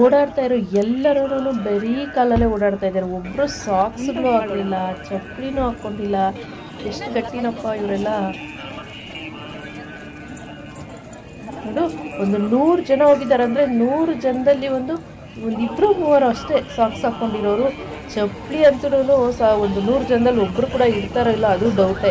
ಓಡಾಡ್ತಾ ಇರೋ ಎಲ್ಲರೂ ಬರೀ ಕಾಲಲ್ಲೇ ಓಡಾಡ್ತಾ ಇದ್ದಾರೆ ಒಬ್ಬರು ಸಾಕ್ಸ್ಗಳು ಹಾಕಲಿಲ್ಲ ಚಪ್ಪಲಿನೂ ಹಾಕ್ಕೊಂಡಿಲ್ಲ ಎಷ್ಟು ಗಟ್ಟಿನಪ್ಪ ಇವರೆಲ್ಲ ನೋಡು ಒಂದು ನೂರು ಜನ ಹೋಗಿದ್ದಾರೆ ಅಂದರೆ ನೂರು ಜನದಲ್ಲಿ ಒಂದು ಒಂದು ಇಬ್ಬರು ಮೂವರು ಅಷ್ಟೇ ಸಾಕ್ಸ್ ಹಾಕ್ಕೊಂಡಿರೋರು ಚಪ್ಪಲಿ ಅಂತೂ ಸಹ ಒಂದು ನೂರು ಜನದಲ್ಲಿ ಒಬ್ಬರು ಕೂಡ ಇರ್ತಾರೋ ಇಲ್ಲ ಅದು ಡೌಟೇ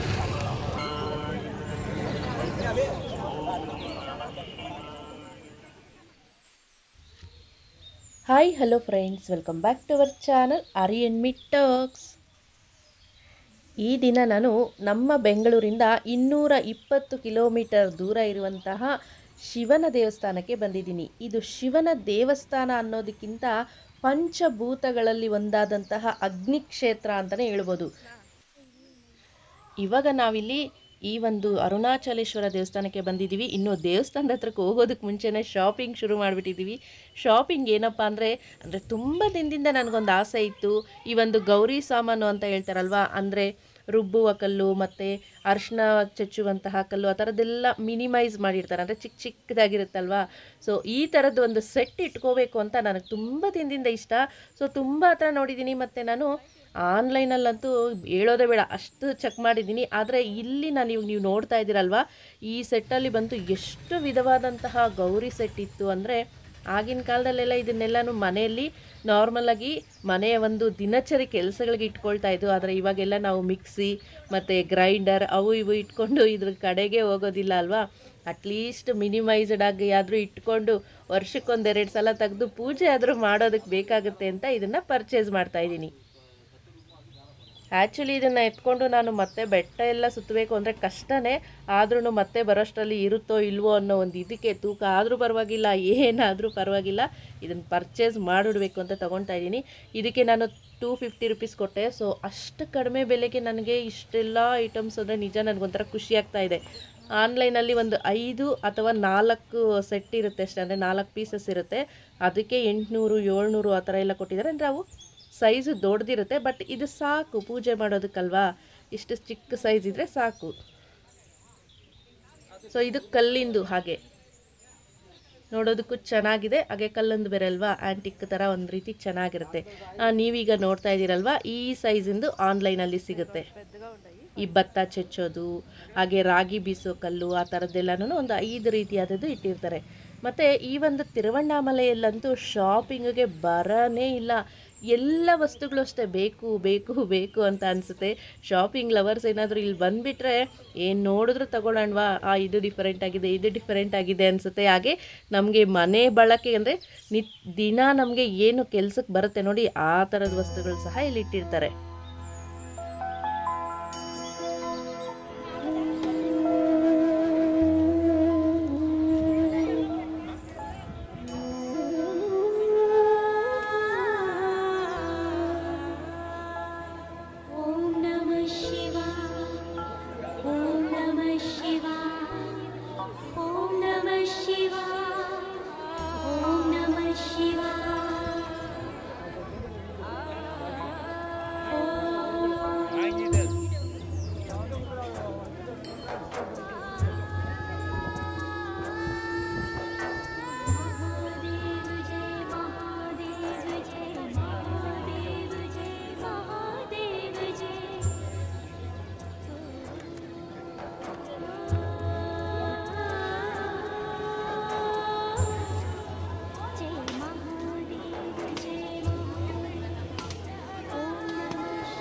hi hello friends welcome back to our channel Aryan me talks ಈ ದಿನ ನಾನು ನಮ್ಮ ಬೆಂಗಳೂರಿಂದ ಇನ್ನೂರ ಇಪ್ಪತ್ತು ಕಿಲೋಮೀಟರ್ ದೂರ ಇರುವಂತಹ ಶಿವನ ದೇವಸ್ಥಾನಕ್ಕೆ ಬಂದಿದ್ದೀನಿ ಇದು ಶಿವನ ದೇವಸ್ಥಾನ ಅನ್ನೋದಕ್ಕಿಂತ ಪಂಚಭೂತಗಳಲ್ಲಿ ಒಂದಾದಂತಹ ಅಗ್ನಿ ಕ್ಷೇತ್ರ ಅಂತಲೇ ಹೇಳ್ಬೋದು ಇವಾಗ ನಾವಿಲ್ಲಿ ಈ ಒಂದು ಅರುಣಾಚಲೇಶ್ವರ ದೇವಸ್ಥಾನಕ್ಕೆ ಬಂದಿದ್ದೀವಿ ಇನ್ನು ದೇವಸ್ಥಾನದ ಹತ್ರಕ್ಕೆ ಹೋಗೋದಕ್ಕೆ ಮುಂಚೆನೇ ಶಾಪಿಂಗ್ ಶುರು ಮಾಡಿಬಿಟ್ಟಿದ್ದೀವಿ ಶಾಪಿಂಗ್ ಏನಪ್ಪ ಅಂದರೆ ಅಂದರೆ ತುಂಬ ದಿನದಿಂದ ನನಗೊಂದು ಆಸೆ ಇತ್ತು ಈ ಒಂದು ಗೌರಿ ಸಾಮಾನು ಅಂತ ಹೇಳ್ತಾರಲ್ವಾ ಅಂದರೆ ರುಬ್ಬುವ ಕಲ್ಲು ಮತ್ತು ಅರಿಶಿನ ಚಚ್ಚುವಂತಹ ಕಲ್ಲು ಆ ಥರದ್ದೆಲ್ಲ ಮಿನಿಮೈಸ್ ಮಾಡಿರ್ತಾರೆ ಅಂದರೆ ಚಿಕ್ಕ ಚಿಕ್ಕದಾಗಿರುತ್ತಲ್ವಾ ಸೊ ಈ ಥರದ್ದು ಒಂದು ಸೆಟ್ ಇಟ್ಕೋಬೇಕು ಅಂತ ನನಗೆ ತುಂಬ ದಿನದಿಂದ ಇಷ್ಟ ಸೊ ತುಂಬ ಹತ್ರ ನೋಡಿದ್ದೀನಿ ಮತ್ತು ನಾನು ಆನ್ಲೈನಲ್ಲಂತೂ ಹೇಳೋದೇ ಬೇಡ ಅಷ್ಟು ಚೆಕ್ ಮಾಡಿದ್ದೀನಿ ಆದರೆ ಇಲ್ಲಿ ನಾನು ಇವಾಗ ನೀವು ನೋಡ್ತಾ ಇದ್ದೀರಲ್ವಾ ಈ ಸೆಟ್ಟಲ್ಲಿ ಬಂತು ಎಷ್ಟು ವಿಧವಾದಂತಹ ಗೌರಿ ಸೆಟ್ ಇತ್ತು ಅಂದರೆ ಆಗಿನ ಕಾಲದಲ್ಲೆಲ್ಲ ಇದನ್ನೆಲ್ಲನೂ ಮನೆಯಲ್ಲಿ ನಾರ್ಮಲಾಗಿ ಮನೆಯ ಒಂದು ದಿನಚರಿ ಕೆಲಸಗಳಿಗೆ ಇಟ್ಕೊಳ್ತಾ ಇದ್ದು ಆದರೆ ಇವಾಗೆಲ್ಲ ನಾವು ಮಿಕ್ಸಿ ಮತ್ತು ಗ್ರೈಂಡರ್ ಅವು ಇವು ಇಟ್ಕೊಂಡು ಇದ್ರ ಕಡೆಗೆ ಹೋಗೋದಿಲ್ಲ ಅಲ್ವಾ ಅಟ್ಲೀಸ್ಟ್ ಮಿನಿಮೈಸ್ಡ್ ಆಗಿ ಆದರೂ ಇಟ್ಕೊಂಡು ವರ್ಷಕ್ಕೊಂದೆರಡು ಸಲ ತೆಗೆದು ಪೂಜೆ ಆದರೂ ಮಾಡೋದಕ್ಕೆ ಬೇಕಾಗುತ್ತೆ ಅಂತ ಇದನ್ನು ಪರ್ಚೇಸ್ ಮಾಡ್ತಾ ಇದ್ದೀನಿ ಆ್ಯಕ್ಚುಲಿ ಇದನ್ನು ಎತ್ಕೊಂಡು ನಾನು ಮತ್ತೆ ಬೆಟ್ಟ ಎಲ್ಲ ಸುತ್ತಬೇಕು ಅಂದರೆ ಕಷ್ಟನೇ ಆದ್ರೂ ಮತ್ತೆ ಬರೋಷ್ಟರಲ್ಲಿ ಇರುತ್ತೋ ಇಲ್ವೋ ಅನ್ನೋ ಒಂದು ಇದಕ್ಕೆ ತೂಕ ಆದರೂ ಪರವಾಗಿಲ್ಲ ಏನಾದರೂ ಪರವಾಗಿಲ್ಲ ಇದನ್ನು ಪರ್ಚೇಸ್ ಮಾಡಿಡ್ಬೇಕು ಅಂತ ತೊಗೊಳ್ತಾ ಇದ್ದೀನಿ ಇದಕ್ಕೆ ನಾನು ಟೂ ಫಿಫ್ಟಿ ರುಪೀಸ್ ಕೊಟ್ಟೆ ಸೊ ಅಷ್ಟು ಕಡಿಮೆ ಬೆಲೆಗೆ ನನಗೆ ಇಷ್ಟೆಲ್ಲ ಐಟಮ್ಸ್ ಅಂದರೆ ನಿಜ ನನಗೊಂಥರ ಖುಷಿ ಆಗ್ತಾ ಇದೆ ಆನ್ಲೈನಲ್ಲಿ ಒಂದು ಐದು ಅಥವಾ ನಾಲ್ಕು ಸೆಟ್ ಇರುತ್ತೆ ಅಷ್ಟೇ ಅಂದರೆ ನಾಲ್ಕು ಪೀಸಸ್ ಇರುತ್ತೆ ಅದಕ್ಕೆ ಎಂಟುನೂರು ಏಳ್ನೂರು ಆ ಥರ ಎಲ್ಲ ಕೊಟ್ಟಿದ್ದಾರೆ ಅಂದರೆ ಅವು ಸೈಜು ದೊಡ್ಡದಿರುತ್ತೆ ಬಟ್ ಇದು ಸಾಕು ಪೂಜೆ ಮಾಡೋದಕ್ಕಲ್ವಾ ಇಷ್ಟು ಚಿಕ್ಕ ಸೈಜ್ ಇದ್ದರೆ ಸಾಕು ಸೊ ಇದು ಕಲ್ಲಿಂದು ಹಾಗೆ ನೋಡೋದಕ್ಕೂ ಚೆನ್ನಾಗಿದೆ ಹಾಗೆ ಕಲ್ಲೊಂದು ಬೇರೆ ಅಲ್ವಾ ಆ್ಯಂಟಿಕ್ ಥರ ಒಂದು ರೀತಿ ಚೆನ್ನಾಗಿರುತ್ತೆ ಆ, ನೀವೀಗ ನೋಡ್ತಾ ಇದ್ದೀರಲ್ವಾ ಈ ಸೈಜಿಂದು ಆನ್ಲೈನಲ್ಲಿ ಸಿಗುತ್ತೆ ಈ ಭತ್ತ ಚೆಚ್ಚೋದು ಹಾಗೆ ರಾಗಿ ಬೀಸೋ ಕಲ್ಲು ಆ ಥರದ್ದೆಲ್ಲನೂ ಒಂದು ಐದು ರೀತಿಯಾದದ್ದು ಇಟ್ಟಿರ್ತಾರೆ ಮತ್ತು ಈ ಒಂದು ತಿರುವಣ್ಣಾಮಲೆಯಲ್ಲಂತೂ ಶಾಪಿಂಗಿಗೆ ಬರನೇ ಇಲ್ಲ ಎಲ್ಲ ವಸ್ತುಗಳು ಅಷ್ಟೇ ಬೇಕು ಬೇಕು ಬೇಕು ಅಂತ ಅನಿಸುತ್ತೆ ಶಾಪಿಂಗ್ ಲವರ್ಸ್ ಏನಾದರೂ ಇಲ್ಲಿ ಬಂದುಬಿಟ್ರೆ ಏನು ನೋಡಿದ್ರು ತಗೊಳ್ಳೋಣವಾ ಆ ಇದು ಡಿಫರೆಂಟ್ ಆಗಿದೆ ಇದು ಡಿಫರೆಂಟ್ ಆಗಿದೆ ಅನಿಸುತ್ತೆ ಹಾಗೆ ನಮಗೆ ಮನೆ ಬಳಕೆ ಅಂದರೆ ನಿತ್ ದಿನ ನಮಗೆ ಏನು ಕೆಲಸಕ್ಕೆ ಬರುತ್ತೆ ನೋಡಿ ಆ ಥರದ ವಸ್ತುಗಳು ಸಹ ಇಲ್ಲಿ ಇಟ್ಟಿರ್ತಾರೆ ॐ नमः शिवाय ॐ नमः शिवाय ॐ नमः शिवाय ॐ नमः शिवाय महादेव जय महादेव जय महादेव जय महादेव जय जय महादेव जय महादेव ॐ नमः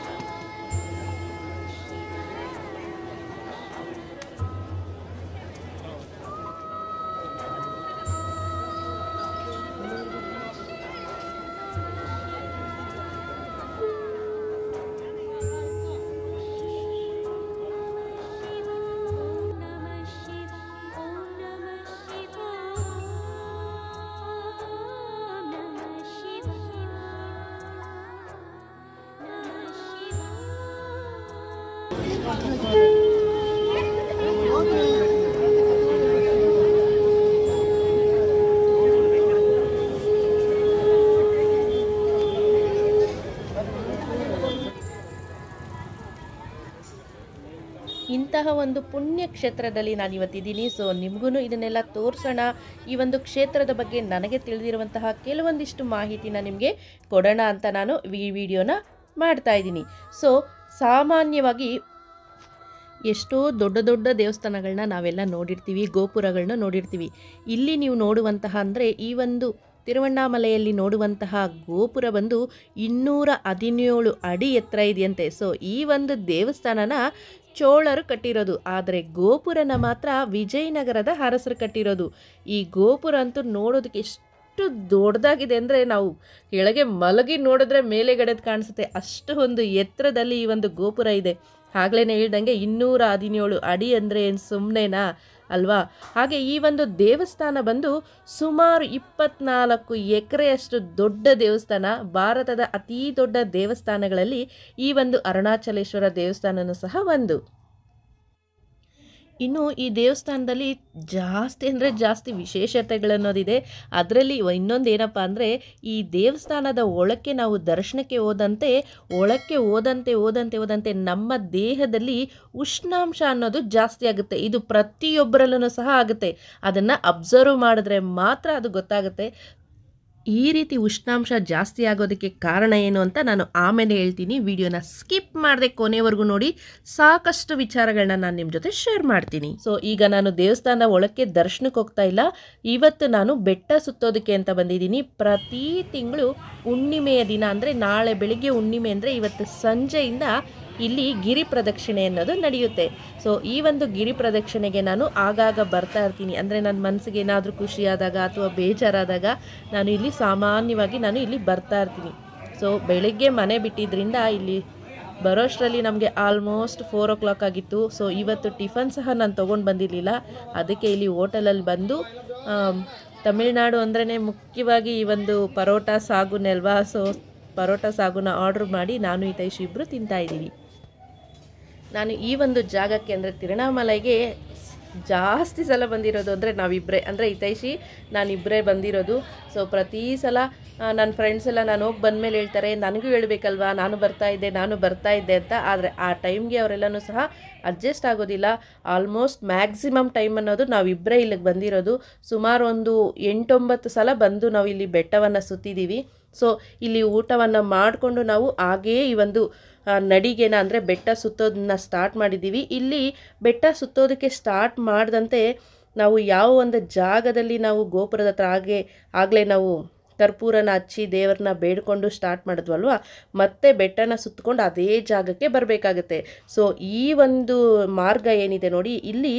नमः शिवाय ॐ नमः शिवाय नमः शिवाय नमः शिवाय ಇಂತಹ ಒಂದು ಪುಣ್ಯ ಕ್ಷೇತ್ರದಲ್ಲಿ ನಾನು ಇವತ್ತಿದ್ದೀನಿ ಸೊ ನಿಮಗೂ ಇದನ್ನೆಲ್ಲ ತೋರಿಸೋಣ ಈ ಒಂದು ಕ್ಷೇತ್ರದ ಬಗ್ಗೆ ನನಗೆ ತಿಳಿದಿರುವಂತಹ ಕೆಲವೊಂದಿಷ್ಟು ಮಾಹಿತಿನ ನಿಮಗೆ ಕೊಡೋಣ ಅಂತ ನಾನು ಈ ವಿಡಿಯೋನ ಮಾಡ್ತಾ ಇದ್ದೀನಿ ಸೊ ಸಾಮಾನ್ಯವಾಗಿ ಎಷ್ಟೋ ದೊಡ್ಡ ದೊಡ್ಡ ದೇವಸ್ಥಾನಗಳನ್ನ ನಾವೆಲ್ಲ ನೋಡಿರ್ತೀವಿ ಗೋಪುರಗಳನ್ನ ನೋಡಿರ್ತೀವಿ ಇಲ್ಲಿ ನೀವು ನೋಡುವಂತಹ ಅಂದರೆ ಈ ಒಂದು ತಿರುವಣ್ಣಾಮಲೆಯಲ್ಲಿ ನೋಡುವಂತಹ ಗೋಪುರ ಬಂದು ಇನ್ನೂರ ಹದಿನೇಳು ಅಡಿ ಎತ್ತರ ಇದೆಯಂತೆ ಸೊ ಈ ಒಂದು ದೇವಸ್ಥಾನನ ಚೋಳರು ಕಟ್ಟಿರೋದು ಆದರೆ ಗೋಪುರನ ಮಾತ್ರ ವಿಜಯನಗರದ ಅರಸರು ಕಟ್ಟಿರೋದು ಈ ಗೋಪುರ ಅಂತೂ ನೋಡೋದಕ್ಕೆ ಎಷ್ಟು ದೊಡ್ಡದಾಗಿದೆ ಅಂದರೆ ನಾವು ಕೆಳಗೆ ಮಲಗಿ ನೋಡಿದ್ರೆ ಮೇಲೆಗಡೆದು ಕಾಣಿಸುತ್ತೆ ಅಷ್ಟು ಒಂದು ಎತ್ತರದಲ್ಲಿ ಈ ಒಂದು ಗೋಪುರ ಇದೆ ಆಗ್ಲೇ ಹೇಳ್ದಂಗೆ ಇನ್ನೂರ ಹದಿನೇಳು ಅಡಿ ಅಂದರೆ ಏನು ಸುಮ್ಮನೆನಾ ಅಲ್ವಾ ಹಾಗೆ ಈ ಒಂದು ದೇವಸ್ಥಾನ ಬಂದು ಸುಮಾರು ಇಪ್ಪತ್ನಾಲ್ಕು ಎಕರೆಯಷ್ಟು ದೊಡ್ಡ ದೇವಸ್ಥಾನ ಭಾರತದ ಅತೀ ದೊಡ್ಡ ದೇವಸ್ಥಾನಗಳಲ್ಲಿ ಈ ಒಂದು ಅರುಣಾಚಲೇಶ್ವರ ದೇವಸ್ಥಾನನೂ ಸಹ ಒಂದು ಇನ್ನು ಈ ದೇವಸ್ಥಾನದಲ್ಲಿ ಜಾಸ್ತಿ ಅಂದರೆ ಜಾಸ್ತಿ ವಿಶೇಷತೆಗಳನ್ನೋದಿದೆ ಅದರಲ್ಲಿ ಇನ್ನೊಂದು ಏನಪ್ಪ ಅಂದರೆ ಈ ದೇವಸ್ಥಾನದ ಒಳಕ್ಕೆ ನಾವು ದರ್ಶನಕ್ಕೆ ಹೋದಂತೆ ಒಳಕ್ಕೆ ಹೋದಂತೆ ಹೋದಂತೆ ಹೋದಂತೆ ನಮ್ಮ ದೇಹದಲ್ಲಿ ಉಷ್ಣಾಂಶ ಅನ್ನೋದು ಜಾಸ್ತಿ ಆಗುತ್ತೆ ಇದು ಪ್ರತಿಯೊಬ್ಬರಲ್ಲೂ ಸಹ ಆಗುತ್ತೆ ಅದನ್ನು ಅಬ್ಸರ್ವ್ ಮಾಡಿದ್ರೆ ಮಾತ್ರ ಅದು ಗೊತ್ತಾಗುತ್ತೆ ಈ ರೀತಿ ಉಷ್ಣಾಂಶ ಜಾಸ್ತಿ ಆಗೋದಕ್ಕೆ ಕಾರಣ ಏನು ಅಂತ ನಾನು ಆಮೇಲೆ ಹೇಳ್ತೀನಿ ವಿಡಿಯೋನ ಸ್ಕಿಪ್ ಮಾಡದೆ ಕೊನೆವರೆಗೂ ನೋಡಿ ಸಾಕಷ್ಟು ವಿಚಾರಗಳನ್ನ ನಾನು ನಿಮ್ಮ ಜೊತೆ ಶೇರ್ ಮಾಡ್ತೀನಿ ಸೊ ಈಗ ನಾನು ದೇವಸ್ಥಾನ ಒಳಕ್ಕೆ ದರ್ಶನಕ್ಕೆ ಹೋಗ್ತಾ ಇಲ್ಲ ಇವತ್ತು ನಾನು ಬೆಟ್ಟ ಸುತ್ತೋದಕ್ಕೆ ಅಂತ ಬಂದಿದ್ದೀನಿ ಪ್ರತಿ ತಿಂಗಳು ಹುಣ್ಣಿಮೆಯ ದಿನ ಅಂದರೆ ನಾಳೆ ಬೆಳಿಗ್ಗೆ ಹುಣ್ಣಿಮೆ ಅಂದರೆ ಇವತ್ತು ಸಂಜೆಯಿಂದ ಇಲ್ಲಿ ಗಿರಿ ಪ್ರದಕ್ಷಿಣೆ ಅನ್ನೋದು ನಡೆಯುತ್ತೆ ಸೊ ಈ ಒಂದು ಗಿರಿ ಪ್ರದಕ್ಷಿಣೆಗೆ ನಾನು ಆಗಾಗ ಬರ್ತಾ ಇರ್ತೀನಿ ಅಂದರೆ ನನ್ನ ಮನಸ್ಸಿಗೆ ಏನಾದರೂ ಖುಷಿಯಾದಾಗ ಅಥವಾ ಬೇಜಾರಾದಾಗ ನಾನು ಇಲ್ಲಿ ಸಾಮಾನ್ಯವಾಗಿ ನಾನು ಇಲ್ಲಿ ಬರ್ತಾ ಇರ್ತೀನಿ ಸೊ ಬೆಳಗ್ಗೆ ಮನೆ ಬಿಟ್ಟಿದ್ರಿಂದ ಇಲ್ಲಿ ಬರೋಷ್ಟರಲ್ಲಿ ನಮಗೆ ಆಲ್ಮೋಸ್ಟ್ ಫೋರ್ ಓ ಕ್ಲಾಕ್ ಆಗಿತ್ತು ಸೊ ಇವತ್ತು ಟಿಫನ್ ಸಹ ನಾನು ತೊಗೊಂಡು ಬಂದಿರಲಿಲ್ಲ ಅದಕ್ಕೆ ಇಲ್ಲಿ ಹೋಟೆಲಲ್ಲಿ ಬಂದು ಆಮ್, ತಮಿಳ್ನಾಡು ಅಂದ್ರೇ ಮುಖ್ಯವಾಗಿ ಈ ಒಂದು ಪರೋಟ ಸಾಗುನೆ ಅಲ್ವಾ ಸೊ ಪರೋಟ ಸಾಗುನ ಆರ್ಡ್ರ್ ಮಾಡಿ ನಾನು ಹಿತೈಷ್ ಇಬ್ಬರು ತಿಂತಾ ಇದ್ದೀವಿ ನಾನು ಈ ಒಂದು ಜಾಗಕ್ಕೆ ಅಂದರೆ ತಿರುಣಾಮಲೆಗೆ ಜಾಸ್ತಿ ಸಲ ಬಂದಿರೋದು ಅಂದರೆ ನಾವಿಬ್ಬರೇ ಅಂದರೆ ಹಿತೈಷಿ ನಾನಿಬ್ಬರೇ ಬಂದಿರೋದು ಸೊ ಪ್ರತಿ ಸಲ ನನ್ನ ಫ್ರೆಂಡ್ಸ್ ಎಲ್ಲ ನಾನು ಹೋಗಿ ಬಂದಮೇಲೆ ಹೇಳ್ತಾರೆ ನನಗೂ ಹೇಳ್ಬೇಕಲ್ವಾ ನಾನು ಬರ್ತಾ ಇದ್ದೆ ನಾನು ಬರ್ತಾ ಇದ್ದೆ ಅಂತ ಆದರೆ ಆ ಟೈಮ್ಗೆ ಅವರೆಲ್ಲನೂ ಸಹ ಅಡ್ಜಸ್ಟ್ ಆಗೋದಿಲ್ಲ ಆಲ್ಮೋಸ್ಟ್ ಮ್ಯಾಕ್ಸಿಮಮ್ ಟೈಮ್ ಅನ್ನೋದು ನಾವಿಬ್ಬರೇ ಇಲ್ಲಿಗೆ ಬಂದಿರೋದು ಸುಮಾರು ಒಂದು ಎಂಟೊಂಬತ್ತು ಸಲ ಬಂದು ನಾವು ಇಲ್ಲಿ ಬೆಟ್ಟವನ್ನು ಸುತ್ತಿದ್ದೀವಿ ಸೊ ಇಲ್ಲಿ ಊಟವನ್ನು ಮಾಡಿಕೊಂಡು ನಾವು ಹಾಗೇ ಈ ಒಂದು ಆ, ನಡಿಗೆನ ಅಂದರೆ ಬೆಟ್ಟ ಸುತ್ತೋದನ್ನ ಸ್ಟಾರ್ಟ್ ಮಾಡಿದ್ದೀವಿ ಇಲ್ಲಿ ಬೆಟ್ಟ ಸುತ್ತೋದಕ್ಕೆ ಸ್ಟಾರ್ಟ್ ಮಾಡಿದಂತೆ ನಾವು ಯಾವ ಒಂದು ಜಾಗದಲ್ಲಿ ನಾವು ಗೋಪುರದ ಹತ್ರ ಹಾಗೆ ಆಗಲೇ ನಾವು ಕರ್ಪೂರನ ಹಚ್ಚಿ ದೇವ್ರನ್ನ ಬೇಡ್ಕೊಂಡು ಸ್ಟಾರ್ಟ್ ಮಾಡಿದ್ವಲ್ವ ಮತ್ತೆ ಬೆಟ್ಟನ ಸುತ್ತಕೊಂಡು ಅದೇ ಜಾಗಕ್ಕೆ ಬರಬೇಕಾಗುತ್ತೆ ಸೊ ಈ ಒಂದು ಮಾರ್ಗ ಏನಿದೆ ನೋಡಿ ಇಲ್ಲಿ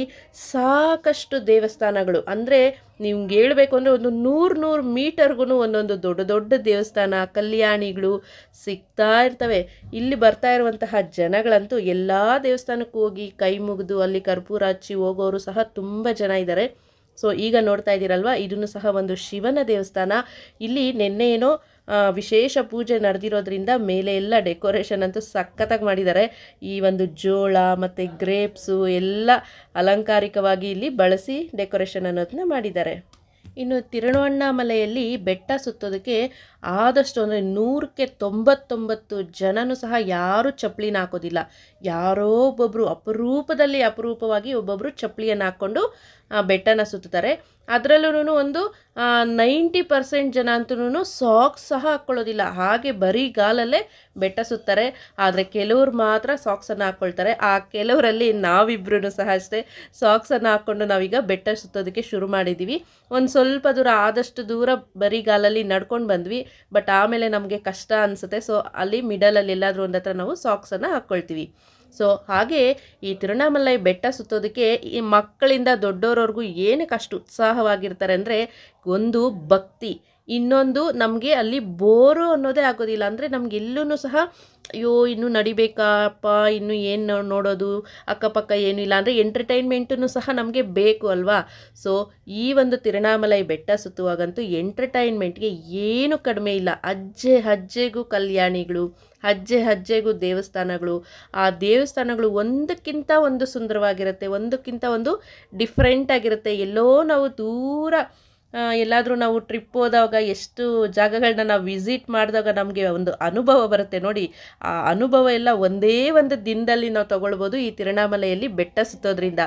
ಸಾಕಷ್ಟು ದೇವಸ್ಥಾನಗಳು ಅಂದರೆ ನಿಮ್ಗೆ ಹೇಳ್ಬೇಕು ಅಂದರೆ ಒಂದು ನೂರು ನೂರು ಮೀಟರ್ಗೂ ಒಂದೊಂದು ದೊಡ್ಡ ದೊಡ್ಡ ದೇವಸ್ಥಾನ ಕಲ್ಯಾಣಿಗಳು ಸಿಗ್ತಾ ಇರ್ತವೆ ಇಲ್ಲಿ ಬರ್ತಾ ಇರುವಂತಹ ಜನಗಳಂತೂ ಎಲ್ಲ ದೇವಸ್ಥಾನಕ್ಕೂ ಹೋಗಿ ಕೈ ಮುಗಿದು ಅಲ್ಲಿ ಕರ್ಪೂರ ಹಚ್ಚಿ ಹೋಗೋರು ಸಹ ತುಂಬ ಜನ ಇದ್ದಾರೆ ಸೊ ಈಗ ನೋಡ್ತಾ ಇದ್ದೀರಲ್ವಾ ಇದನ್ನು ಸಹ ಒಂದು ಶಿವನ ದೇವಸ್ಥಾನ ಇಲ್ಲಿ ನಿನ್ನೆ ಏನೋ ಆ, ವಿಶೇಷ ಪೂಜೆ ನಡೆದಿರೋದ್ರಿಂದ ಮೇಲೆ ಎಲ್ಲ ಡೆಕೋರೇಷನ್ ಅಂತೂ ಸಖತ್ತಾಗಿ ಮಾಡಿದ್ದಾರೆ ಈ ಒಂದು ಜೋಳ ಮತ್ತು ಗ್ರೇಪ್ಸು ಎಲ್ಲ ಅಲಂಕಾರಿಕವಾಗಿ ಇಲ್ಲಿ ಬಳಸಿ ಡೆಕೋರೇಷನ್ ಅನ್ನೋದನ್ನ ಮಾಡಿದ್ದಾರೆ ಇನ್ನು ತಿರುವಣ್ಣಾಮಲೆಯಲ್ಲಿ ಬೆಟ್ಟ ಸುತ್ತೋದಕ್ಕೆ ಆದಷ್ಟು ಅಂದರೆ ನೂರಕ್ಕೆ ತೊಂಬತ್ತೊಂಬತ್ತು ಜನನೂ ಸಹ ಯಾರೂ ಚಪ್ಪಲಿನ ಹಾಕೋದಿಲ್ಲ ಯಾರೋ ಒಬ್ಬೊಬ್ಬರು ಅಪರೂಪದಲ್ಲಿ ಅಪರೂಪವಾಗಿ ಒಬ್ಬೊಬ್ಬರು ಚಪ್ಪಲಿಯನ್ನು ಹಾಕ್ಕೊಂಡು ಆ, ಬೆಟ್ಟನ ಸುತ್ತುತ್ತಾರೆ ಅದರಲ್ಲೂ ಒಂದು ನೈಂಟಿ ಪರ್ಸೆಂಟ್ ಜನ ಅಂತೂ ಸಾಕ್ಸ್ ಸಹ ಹಾಕ್ಕೊಳ್ಳೋದಿಲ್ಲ ಹಾಗೆ ಬರೀ ಗಾಲಲ್ಲೇ ಬೆಟ್ಟ ಸುತ್ತಾರೆ ಆದರೆ ಕೆಲವ್ರು ಮಾತ್ರ ಸಾಕ್ಸನ್ನು ಹಾಕ್ಕೊಳ್ತಾರೆ ಆ ಕೆಲವರಲ್ಲಿ ನಾವಿಬ್ರು ಸಹ ಅಷ್ಟೇ ಸಾಕ್ಸನ್ನು ಹಾಕ್ಕೊಂಡು ನಾವೀಗ ಬೆಟ್ಟ ಸುತ್ತೋದಕ್ಕೆ ಶುರು ಮಾಡಿದ್ದೀವಿ ಒಂದು ಸ್ವಲ್ಪ ದೂರ ಆದಷ್ಟು ದೂರ ಬರೀ ಗಾಲಲ್ಲಿ ನಡ್ಕೊಂಡು ಬಂದ್ವಿ ಬಟ್ ಆಮೇಲೆ ನಮಗೆ ಕಷ್ಟ ಅನಿಸುತ್ತೆ ಸೊ ಅಲ್ಲಿ ಮಿಡಲಲ್ಲಿ ಎಲ್ಲಾದರೂ ಒಂದು ಹತ್ರ ನಾವು ಸಾಕ್ಸನ್ನು ಹಾಕ್ಕೊಳ್ತೀವಿ ಸೊ ಹಾಗೆ ಈ ತಿರುವಣ್ಣಾಮಲೈ ಬೆಟ್ಟ ಸುತ್ತೋದಕ್ಕೆ ಈ ಮಕ್ಕಳಿಂದ ದೊಡ್ಡೋರವರೆಗೂ ಏನಕ್ಕೆ ಅಷ್ಟು ಉತ್ಸಾಹವಾಗಿರ್ತಾರೆ ಅಂದರೆ ಒಂದು ಭಕ್ತಿ ಇನ್ನೊಂದು ನಮಗೆ ಅಲ್ಲಿ ಬೋರು ಅನ್ನೋದೇ ಆಗೋದಿಲ್ಲ ಅಂದರೆ ನಮ್ಗೆ ಎಲ್ಲೂ ಸಹ ಅಯ್ಯೋ ಇನ್ನೂ ನಡಿಬೇಕಾಪ್ಪ ಇನ್ನು ಏನು ನೋಡೋದು ಅಕ್ಕಪಕ್ಕ ಏನೂ ಇಲ್ಲ ಅಂದರೆ ಎಂಟರ್ಟೈನ್ಮೆಂಟೂ ಸಹ ನಮಗೆ ಬೇಕು ಅಲ್ವಾ ಸೊ ಈ ಒಂದು ತಿರುಣಾಮಲೈ ಬೆಟ್ಟ ಸುತ್ತುವಾಗಂತೂ ಎಂಟರ್ಟೈನ್ಮೆಂಟ್ಗೆ ಏನು ಕಡಿಮೆ ಇಲ್ಲ ಅಜ್ಜೆ ಹೆಜ್ಜೆಗೂ ಕಲ್ಯಾಣಿಗಳು ಹೆಜ್ಜೆ ಹೆಜ್ಜೆಗೂ ದೇವಸ್ಥಾನಗಳು ಆ ದೇವಸ್ಥಾನಗಳು ಒಂದಕ್ಕಿಂತ ಒಂದು ಸುಂದರವಾಗಿರುತ್ತೆ ಒಂದಕ್ಕಿಂತ ಒಂದು ಡಿಫ್ರೆಂಟ್ ಆಗಿರುತ್ತೆ ಎಲ್ಲೋ ನಾವು ದೂರ ಎಲ್ಲಾದರೂ ನಾವು ಟ್ರಿಪ್ ಹೋದಾಗ ಎಷ್ಟು ಜಾಗಗಳನ್ನ ನಾವು ವಿಸಿಟ್ ಮಾಡಿದಾಗ ನಮಗೆ ಒಂದು ಅನುಭವ ಬರುತ್ತೆ ನೋಡಿ ಆ ಅನುಭವ ಎಲ್ಲ ಒಂದೇ ಒಂದು ದಿನದಲ್ಲಿ ನಾವು ತಗೊಳ್ಬೋದು ಈ ತಿರುಣಾಮಲೆಯಲ್ಲಿ ಬೆಟ್ಟ ಸುತ್ತೋದ್ರಿಂದ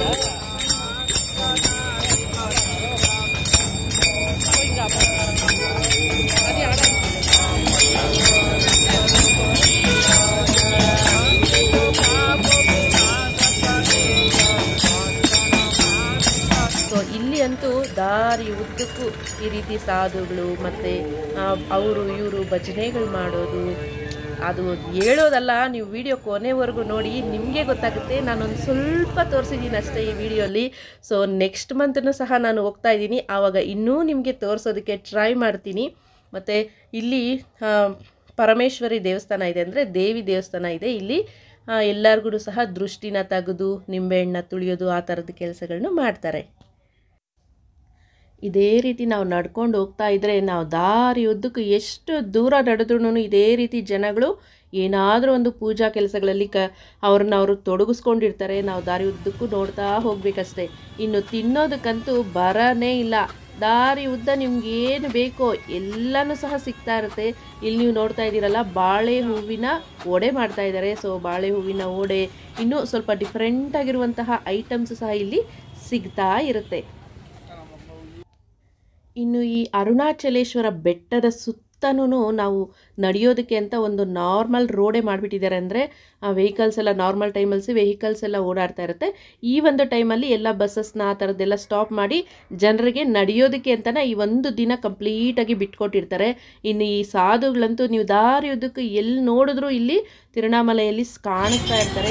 ಸೊ ಇಲ್ಲಿ ಅಂತೂ ದಾರಿ ಉದ್ದಕ್ಕೂ ಈ ರೀತಿ ಸಾಧುಗಳು ಮತ್ತು ಅವರು ಇವರು ಭಜನೆಗಳು ಮಾಡೋದು ಅದು ಹೇಳೋದಲ್ಲ ನೀವು ವಿಡಿಯೋ ಕೊನೆವರೆಗೂ ನೋಡಿ ನಿಮಗೆ ಗೊತ್ತಾಗುತ್ತೆ ನಾನೊಂದು ಸ್ವಲ್ಪ ತೋರಿಸಿದ್ದೀನಿ ಅಷ್ಟೇ ಈ ವಿಡಿಯೋಲಿ ಸೊ ನೆಕ್ಸ್ಟ್ ಮಂತನ್ನು ಸಹ ನಾನು ಹೋಗ್ತಾ ಇದ್ದೀನಿ ಆವಾಗ ಇನ್ನೂ ನಿಮಗೆ ತೋರಿಸೋದಕ್ಕೆ ಟ್ರೈ ಮಾಡ್ತೀನಿ ಮತ್ತು ಇಲ್ಲಿ ಆ, ಪರಮೇಶ್ವರಿ ದೇವಸ್ಥಾನ ಇದೆ ಅಂದರೆ ದೇವಿ ದೇವಸ್ಥಾನ ಇದೆ ಇಲ್ಲಿ ಎಲ್ಲರಿಗೂ ಸಹ ದೃಷ್ಟಿನ ತೆಗೆದು ನಿಂಬೆಹಣ್ಣ ತುಳಿಯೋದು ಆ ಥರದ ಕೆಲಸಗಳನ್ನು ಮಾಡ್ತಾರೆ ಇದೇ ರೀತಿ ನಾವು ನಡ್ಕೊಂಡು ಹೋಗ್ತಾ ಇದ್ದರೆ ನಾವು ದಾರಿ ಉದ್ದಕ್ಕೂ ಎಷ್ಟು ದೂರ ನಡೆದ್ರೂ ಇದೇ ರೀತಿ ಜನಗಳು ಏನಾದರೂ ಒಂದು ಪೂಜಾ ಕೆಲಸಗಳಲ್ಲಿ ಕ ಅವ್ರನ್ನ ಅವರು ತೊಡಗಿಸ್ಕೊಂಡಿರ್ತಾರೆ ನಾವು ದಾರಿ ಉದ್ದಕ್ಕೂ ನೋಡ್ತಾ ಹೋಗ್ಬೇಕಷ್ಟೆ ಇನ್ನು ತಿನ್ನೋದಕ್ಕಂತೂ ಬರನೇ ಇಲ್ಲ ದಾರಿ ಉದ್ದ ನಿಮ್ಗೆ ಏನು ಬೇಕೋ ಎಲ್ಲನೂ ಸಹ ಸಿಗ್ತಾ ಇರುತ್ತೆ ಇಲ್ಲಿ ನೀವು ನೋಡ್ತಾ ಇದ್ದೀರಲ್ಲ ಬಾಳೆ ಹೂವಿನ ವಡೆ ಮಾಡ್ತಾ ಇದ್ದಾರೆ ಸೊ ಬಾಳೆ ಹೂವಿನ ವಡೆ ಇನ್ನೂ ಸ್ವಲ್ಪ ಡಿಫ್ರೆಂಟ್ ಆಗಿರುವಂತಹ ಐಟಮ್ಸ್ ಸಹ ಇಲ್ಲಿ ಸಿಗ್ತಾ ಇರುತ್ತೆ ಇನ್ನು ಈ ಅರುಣಾಚಲೇಶ್ವರ ಬೆಟ್ಟದ ಸುತ್ತನೂ ನಾವು ನಡೆಯೋದಕ್ಕೆ ಅಂತ ಒಂದು ನಾರ್ಮಲ್ ರೋಡೇ ಮಾಡಿಬಿಟ್ಟಿದ್ದಾರೆ ಅಂದರೆ ವೆಹಿಕಲ್ಸ್ ಎಲ್ಲ ನಾರ್ಮಲ್ ಟೈಮಲ್ಸಿ ವೆಹಿಕಲ್ಸ್ ಎಲ್ಲ ಓಡಾಡ್ತಾ ಇರುತ್ತೆ ಈ ಒಂದು ಟೈಮಲ್ಲಿ ಎಲ್ಲ ಬಸ್ಸಸ್ನ ಆ ಥರದ್ದೆಲ್ಲ ಸ್ಟಾಪ್ ಮಾಡಿ ಜನರಿಗೆ ನಡೆಯೋದಕ್ಕೆ ಅಂತಲೇ ಈ ಒಂದು ದಿನ ಕಂಪ್ಲೀಟಾಗಿ ಬಿಟ್ಕೊಟ್ಟಿರ್ತಾರೆ ಇನ್ನು ಈ ಸಾಧುಗಳಂತೂ ನೀವು ದಾರಿ ಉದ್ದಕ್ಕೂ ಎಲ್ಲಿ ನೋಡಿದ್ರೂ ಇಲ್ಲಿ ತಿರುಣಾಮಲೆಯಲ್ಲಿ ಸ್- ಕಾಣಿಸ್ತಾ ಇರ್ತಾರೆ